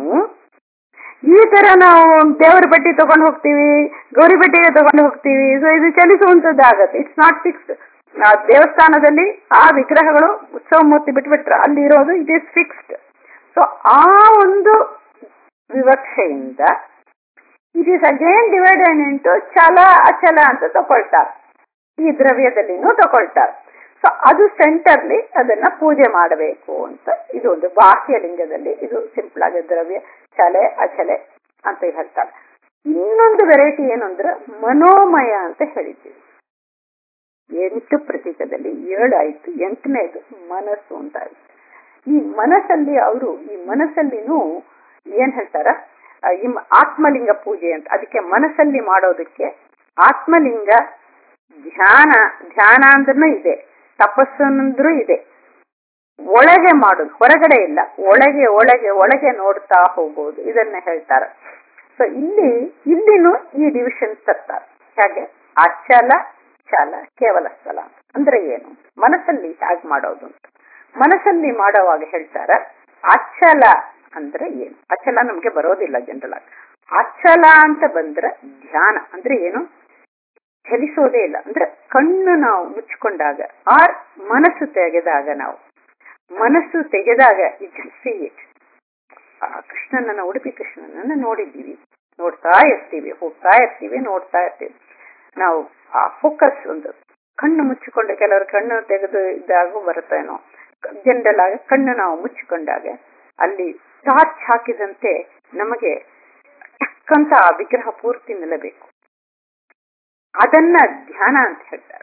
ಈ ತರ ನಾವು ದೇವರ ಬಟ್ಟೆ ತಗೊಂಡು ಹೋಗ್ತೀವಿ ಗೌರಿ ಬಟ್ಟೆಗೆ ತಗೊಂಡು ಹೋಗ್ತೀವಿ ಸೊ ಇದು ಚಲಿಸುವಂತದ್ದಾಗತ್ತೆ ಇಟ್ಸ್ ನಾಟ್ ಫಿಕ್ಸ್ಡ್ ದೇವಸ್ಥಾನದಲ್ಲಿ ಆ ವಿಗ್ರಹಗಳು ಉತ್ಸವ ಮೂರ್ತಿ ಬಿಟ್ಬಿಟ್ರೆ ಅಲ್ಲಿ ಇರೋದು ಇಟ್ ಈಸ್ ಫಿಕ್ಸ್ಡ್ ಸೊ ಆ ಒಂದು ವಿವಕ್ಷೆಯಿಂದ it is again divided into ಛಲ ಅಚಲ ಅಂತ ತಗೊಳ್ತಾರೆ ಈ ದ್ರವ್ಯದಲ್ಲಿನೂ ತಗೊಳ್ತಾರೆ ಸೊ ಅದು ಸೆಂಟರ್ಲಿ ಅದನ್ನ ಪೂಜೆ ಮಾಡಬೇಕು ಅಂತ ಇದು ಒಂದು ಬಾಹ್ಯ ಲಿಂಗದಲ್ಲಿ ಇದು ಸಿಂಪಲ್ ಆಗಿ ದ್ರವ್ಯ ಛಲೆ ಅಚಲೆ ಅಂತ ಹೇಳ್ತಾರೆ ಇನ್ನೊಂದು ವೆರೈಟಿ ಏನು ಅಂದ್ರೆ ಮನೋಮಯ ಅಂತ ಹೇಳಿದ್ದೀವಿ ಎಂಟು ಪ್ರತೀಕದಲ್ಲಿ ಏಳು ಆಯ್ತು ಎಂಟನೇದು ಮನಸ್ಸು ಅಂತ ಆಯ್ತು ಈ ಮನಸ್ಸಲ್ಲಿ ಅವರು ಈ ಮನಸ್ಸಲ್ಲಿನೂ ಏನ್ ಹೇಳ್ತಾರ ಆ, ಈ ಮ- ಆತ್ಮಲಿಂಗ ಪೂಜೆ ಅಂತ ಅದಕ್ಕೆ ಮನಸ್ಸಲ್ಲಿ ಮಾಡೋದಕ್ಕೆ ಆತ್ಮಲಿಂಗ ಧ್ಯಾನ ಧ್ಯಾನ ಅಂದ್ರೂ ಇದೆ ತಪಸ್ಸು ಅಂದ್ರೂ ಇದೆ ಒಳಗೆ ಮಾಡೋದು ಹೊರಗಡೆ ಇಲ್ಲ ಒಳಗೆ ಒಳಗೆ ಒಳಗೆ ನೋಡ್ತಾ ಹೋಗೋದು ಇದನ್ನ ಹೇಳ್ತಾರೆ ಸೊ ಇಲ್ಲಿ ಇಲ್ಲಿನೂ ಈ ಡಿವಿಷನ್ ತರ್ತಾರೆ ಹಾಗೆ ಅಚಲ ಚಲ ಕೇವಲ ಸ್ಥಳ ಅಂತ. ಅಂದ್ರೆ ಏನು ಮನಸ್ಸಲ್ಲಿ ಹೇಗೆ ಮಾಡೋದು ಅಂತ ಮನಸ್ಸಲ್ಲಿ ಮಾಡೋವಾಗ ಹೇಳ್ತಾರ ಅಚಲ ಅಂದ್ರೆ ಏನು ಅಚಲ ನಮ್ಗೆ ಬರೋದಿಲ್ಲ ಜನರಲ್ ಆಗಿ ಅಚಲ ಅಂತ ಬಂದ್ರೆ ಧ್ಯಾನ ಅಂದ್ರೆ ಏನು ಚಲಿಸೋದೇ ಇಲ್ಲ ಅಂದ್ರೆ ಕಣ್ಣು ನಾವು ಮುಚ್ಕೊಂಡಾಗ ಆರ್ ಮನಸ್ಸು ತೆಗೆದಾಗ ನಾವು ಮನಸ್ಸು ತೆಗೆದಾಗ ಸಿ ಇಟ್ ಕೃಷ್ಣನನ್ನ ಉಡುಪಿ ಕೃಷ್ಣನನ್ನ ನೋಡಿದ್ದೀವಿ ನೋಡ್ತಾ ಇರ್ತೀವಿ ಹೋಗ್ತಾ ಇರ್ತೀವಿ ನೋಡ್ತಾ ಇರ್ತೀವಿ ನಾವು ಆ ಫೋಕಸ್ ಒಂದು ಕಣ್ಣು ಮುಚ್ಚಿಕೊಂಡು ಕೆಲವರು ಕಣ್ಣು ತೆಗೆದು ಇದ್ದಾಗ ಬರುತ್ತೇನೋ ಜನರಲ್ ಆಗಿ ಕಣ್ಣು ನಾವು ಮುಚ್ಚಿಕೊಂಡಾಗ ಅಲ್ಲಿ ಟಾರ್ಚ್ ಹಾಕಿದಂತೆ ನಮಗೆ ಟಕ್ಕಂತ ಆ ವಿಗ್ರಹ ಪೂರ್ತಿ ನಿಲ್ಲಬೇಕು ಅದನ್ನ ಧ್ಯಾನ ಅಂತ ಹೇಳ್ತಾರೆ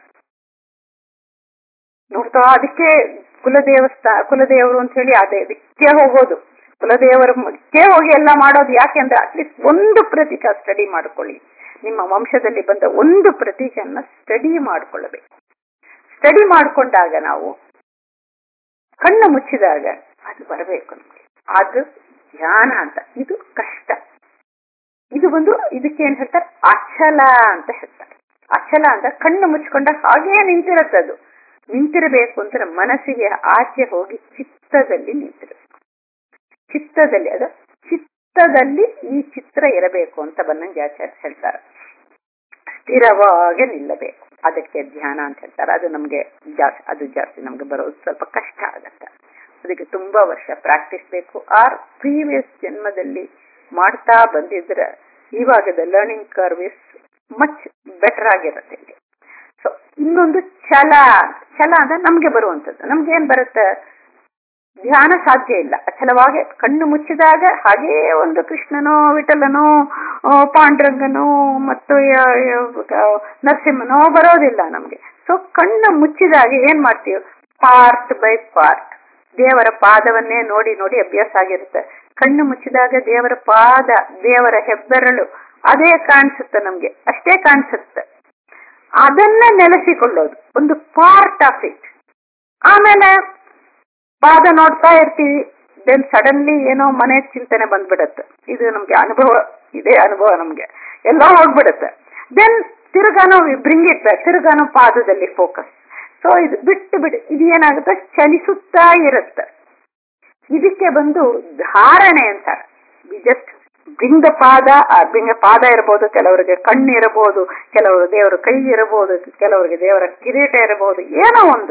ನೋಡ್ತಾ ಅದಕ್ಕೆ ಕುಲದೇವಸ್ಥಾ ಕುಲದೇವರು ಅಂತ ಹೇಳಿ ಅದೇ ಅದಕ್ಕೆ ಹೋಗೋದು ಕುಲದೇವರ ಅದಕ್ಕೆ ಹೋಗಿ ಎಲ್ಲ ಮಾಡೋದು ಯಾಕೆ ಅಂದ್ರೆ ಅಟ್ಲೀಸ್ಟ್ ಒಂದು ಪ್ರತೀಕ ಸ್ಟಡಿ ಮಾಡ್ಕೊಳ್ಳಿ ನಿಮ್ಮ ವಂಶದಲ್ಲಿ ಬಂದ ಒಂದು ಪ್ರತೀಕನ್ನ ಸ್ಟಡಿ ಮಾಡ್ಕೊಳ್ಳಬೇಕು ಸ್ಟಡಿ ಮಾಡ್ಕೊಂಡಾಗ ನಾವು ಕಣ್ಣು ಮುಚ್ಚಿದಾಗ ಅದು ಬರಬೇಕು ನಮಗೆ ಅದು ಧ್ಯಾನ ಅಂತ ಇದು ಕಷ್ಟ ಇದು ಒಂದು ಇದಕ್ಕೆ ಏನ್ ಹೇಳ್ತಾರೆ ಅಚಲ ಅಂತ ಹೇಳ್ತಾರೆ ಅಚಲ ಅಂತ ಕಣ್ಣು ಮುಚ್ಕೊಂಡ ಹಾಗೇ ನಿಂತಿರುತ್ತೆ ಅದು ನಿಂತಿರಬೇಕು ಅಂದ್ರೆ ಮನಸ್ಸಿಗೆ ಆಚೆ ಹೋಗಿ ಚಿತ್ತದಲ್ಲಿ ನಿಂತಿರಬೇಕು ಚಿತ್ತದಲ್ಲಿ ಅದು ಚಿತ್ತದಲ್ಲಿ ಈ ಚಿತ್ರ ಇರಬೇಕು ಅಂತ ಬನ್ನಂಗೆ ಆಚಾರ್ಯ ಹೇಳ್ತಾರೆ ಸ್ಥಿರವಾಗಿ ನಿಲ್ಲಬೇಕು ಅದಕ್ಕೆ ಧ್ಯಾನ ಅಂತ ಹೇಳ್ತಾರೆ ಅದು ನಮ್ಗೆ ಜಾಸ್ತಿ ಅದು ಜಾಸ್ತಿ ನಮ್ಗೆ ಬರೋದು ಸ್ವಲ್ಪ ಕಷ್ಟ ಆಗತ್ತೆ ಅದಕ್ಕೆ ತುಂಬಾ ವರ್ಷ ಪ್ರಾಕ್ಟೀಸ್ ಬೇಕು ಆರ್ ಪ್ರೀವಿಯಸ್ ಜನ್ಮದಲ್ಲಿ ಮಾಡ್ತಾ ಬಂದಿದ್ರೆ ಇವಾಗದ learning curve is much better ಆಗಿರುತ್ತೆ ಇಲ್ಲಿ ಸೊ ಇನ್ನೊಂದು ಛಲ ಛಲ ಅಂದ್ರೆ ನಮ್ಗೆ ಬರುವಂತದ್ದು ನಮ್ಗೆ ಏನ್ ಬರುತ್ತೆ ಧ್ಯಾನ ಸಾಧ್ಯ ಇಲ್ಲ ಅಚಲವಾಗಿ ಕಣ್ಣು ಮುಚ್ಚಿದಾಗ ಹಾಗೇ ಒಂದು ಕೃಷ್ಣನೋ ವಿಠಲನೋ ಆ, ಪಾಂಡುರಂಗನೋ ಮತ್ತು ಯ- ಯ- ನರಸಿಂಹನೋ ಬರೋದಿಲ್ಲ ನಮ್ಗೆ ಸೊ ಕಣ್ಣು ಮುಚ್ಚಿದಾಗ ಏನ್ ಮಾಡ್ತೀವಿ ಪಾರ್ಟ್ ಬೈ ಪಾರ್ಟ್ ದೇವರ ಪಾದವನ್ನೇ ನೋಡಿ ನೋಡಿ ಅಭ್ಯಾಸ ಆಗಿರುತ್ತೆ ಕಣ್ಣು ಮುಚ್ಚಿದಾಗ ದೇವರ ಪಾದ ದೇವರ ಹೆಬ್ಬೆರಳು ಅದೇ ಕಾಣಿಸುತ್ತೆ ನಮ್ಗೆ ಅಷ್ಟೇ ಕಾಣಿಸುತ್ತೆ ಅದನ್ನ ನೆಲೆಸಿಕೊಳ್ಳೋದು ಒಂದು ಪಾರ್ಟ್ ಆಫ್ ಇಟ್ ಆಮೇಲೆ ಪಾದ ನೋಡ್ತಾ ಇರ್ತೀವಿ ದೆನ್ ಸಡನ್ಲಿ ಏನೋ ಮನೆ ಚಿಂತನೆ ಬಂದ್ಬಿಡತ್ತೆ ಇದು ನಮ್ಗೆ ಅನುಭವ ಇದೇ ಅನುಭವ ನಮ್ಗೆ ಎಲ್ಲ ಹೋಗ್ಬಿಡುತ್ತೆ ದೆನ್ ತಿರುಗಾನು ಬ್ರಿಂಗ್ ಇಟ್ ಬ್ಯಾಕ್ ತಿರುಗಾನು ಪಾದದಲ್ಲಿ ಫೋಕಸ್ ಸೊ ಇದು ಬಿಟ್ಟು ಬಿಟ್ಟು ಇದು ಏನಾಗುತ್ತೆ ಚಲಿಸುತ್ತಾ ಇರುತ್ತೆ ಇದಕ್ಕೆ ಬಂದು ಧಾರಣೆ ಅಂತಾರೆ ಜಸ್ಟ್ ಬಿಂಗ ಪಾದ ಆ ಬಿಂಗ ಪಾದ ಇರಬಹುದು ಕೆಲವರಿಗೆ ಕಣ್ಣು ಇರಬಹುದು ಕೆಲವರು ದೇವರ ಕೈ ಇರಬಹುದು ಕೆಲವರಿಗೆ ದೇವರ ಕಿರೀಟ ಇರಬಹುದು ಏನೋ ಒಂದು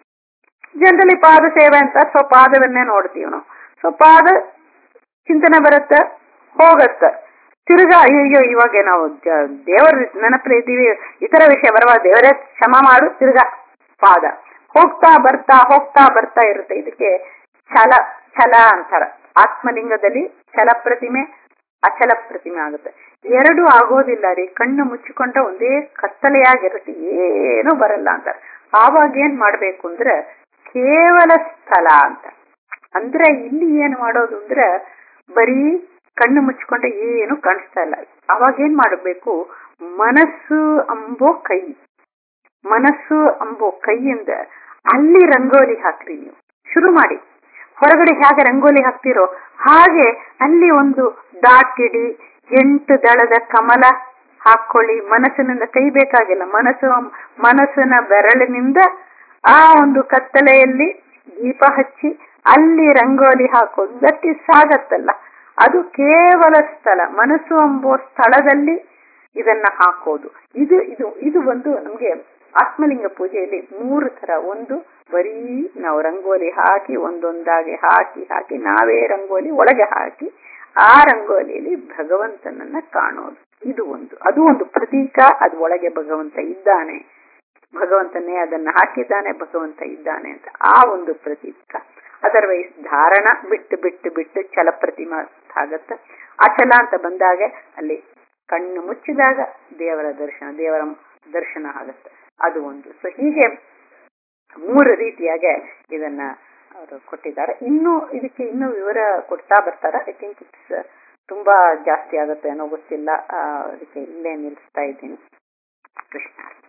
ಜನರಲಿ ಪಾದ ಸೇವೆ ಅಂತ ಸೊ ಪಾದವನ್ನೇ ನೋಡ್ತೀವಿ ನಾವು ಸೊ ಪಾದ ಚಿಂತನೆ ಬರುತ್ತೆ ಹೋಗತ್ತೆ ತಿರ್ಗಾ ಅಯ್ಯೋ ಇವಾಗ ನಾವು ಜ- ದೇವರ ನೆನಪಲ್ಲಿ ಇದ್ದೀವಿ ಇತರ ವಿಷಯ ಬರುವ ದೇವರೇ ಕ್ಷಮ ಮಾಡು ತಿರ್ಗಾ ಪಾದ ಹೋಗ್ತಾ ಬರ್ತಾ ಹೋಗ್ತಾ ಬರ್ತಾ ಇರುತ್ತೆ ಇದಕ್ಕೆ ಛಲ ಛಲ ಅಂತಾರ ಆತ್ಮಲಿಂಗದಲ್ಲಿ ಛಲ ಪ್ರತಿಮೆ ಅಚಲ ಪ್ರತಿಮೆ ಆಗುತ್ತೆ ಎರಡು ಆಗೋದಿಲ್ಲ ರೀ ಕಣ್ಣು ಮುಚ್ಚಿಕೊಂಡ ಒಂದೇ ಕತ್ತಲೆಯಾಗಿರುತ್ತೆ ಏನು ಬರಲ್ಲ ಅಂತಾರೆ ಆವಾಗ ಏನ್ ಮಾಡ್ಬೇಕು ಅಂದ್ರೆ ಕೇವಲ ಸ್ಥಳ ಅಂತ ಅಂದ್ರೆ ಇಲ್ಲಿ ಏನ್ ಮಾಡೋದು ಅಂದ್ರೆ ಬರೀ ಕಣ್ಣು ಮುಚ್ಕೊಂಡ ಏನು ಕಾಣಿಸ್ತಾ ಇಲ್ಲ ಅವಾಗ ಏನ್ ಮಾಡಬೇಕು ಮನಸ್ಸು ಅಂಬೋ ಕೈ ಮನಸ್ಸು ಅಂಬೋ ಕೈಯಿಂದ ಅಲ್ಲಿ ರಂಗೋಲಿ ಹಾಕ್ರಿ ನೀವು ಶುರು ಮಾಡಿ ಹೊರಗಡೆ ಹೇಗೆ ರಂಗೋಲಿ ಹಾಕ್ತಿರೋ ಹಾಗೆ ಅಲ್ಲಿ ಒಂದು ಡಾಟ್ ಇಡಿ ಎಂಟು ದಳದ ಕಮಲ ಹಾಕೊಳ್ಳಿ ಮನಸ್ಸಿನಿಂದ ಕೈ ಬೇಕಾಗಿಲ್ಲ ಮನಸ್ಸು ಮನಸ್ಸಿನ ಬೆರಳಿನಿಂದ ಆ ಒಂದು ಕತ್ತಲೆಯಲ್ಲಿ ದೀಪ ಹಚ್ಚಿ ಅಲ್ಲಿ ರಂಗೋಲಿ ಹಾಕೋದು ಗಟ್ಟಿ ಸಾಗತ್ತಲ್ಲ ಅದು ಕೇವಲ ಸ್ಥಳ ಮನಸ್ಸು ಎಂಬುವ ಸ್ಥಳದಲ್ಲಿ ಇದನ್ನ ಹಾಕೋದು ಇದು ಇದು ಇದು ಒಂದು ನಮ್ಗೆ ಆತ್ಮಲಿಂಗ ಪೂಜೆಯಲ್ಲಿ ಮೂರು ತರ ಒಂದು ಬರೀ ನಾವು ರಂಗೋಲಿ ಹಾಕಿ ಒಂದೊಂದಾಗಿ ಹಾಕಿ ಹಾಕಿ ನಾವೇ ರಂಗೋಲಿ ಒಳಗೆ ಹಾಕಿ ಆ ರಂಗೋಲಿಯಲ್ಲಿ ಭಗವಂತನನ್ನ ಕಾಣೋದು ಇದು ಒಂದು ಅದು ಒಂದು ಪ್ರತೀಕ ಅದು ಒಳಗೆ ಭಗವಂತ ಇದ್ದಾನೆ ಭಗವಂತನೇ ಅದನ್ನ ಹಾಕಿದ್ದಾನೆ ಭಗವಂತ ಇದ್ದಾನೆ ಅಂತ ಆ ಒಂದು ಪ್ರತೀಕ ಅದರ್ವೈಸ್ ಧಾರಣ ಬಿಟ್ಟು ಬಿಟ್ಟು ಬಿಟ್ಟು ಛಲ ಪ್ರತಿಮಾ ಆಗತ್ತೆ ಅಚಲ ಅಂತ ಬಂದಾಗ ಅಲ್ಲಿ ಕಣ್ಣು ಮುಚ್ಚಿದಾಗ ದೇವರ ದರ್ಶನ ದೇವರ ದರ್ಶನ ಆಗತ್ತೆ ಅದು ಒಂದು ಸೊ ಹೀಗೆ ಮೂರು ರೀತಿಯಾಗೆ ಇದನ್ನ ಅವರು ಕೊಟ್ಟಿದ್ದಾರೆ ಇನ್ನು ಇದಕ್ಕೆ ಇನ್ನೂ ವಿವರ ಕೊಡ್ತಾ ಬರ್ತಾರೆ ಐ ಥಿಂಕ್ ಇಟ್ಸ್ ತುಂಬಾ ಜಾಸ್ತಿ ಆಗುತ್ತೆ ಅನ್ನೋ ಗೊತ್ತಿಲ್ಲ ಆ, ಅದಕ್ಕೆ ಇಲ್ಲೇ ನಿಲ್ಲಿಸ್ತಾ ಇದ್ದೀನಿ ಕೃಷ್ಣ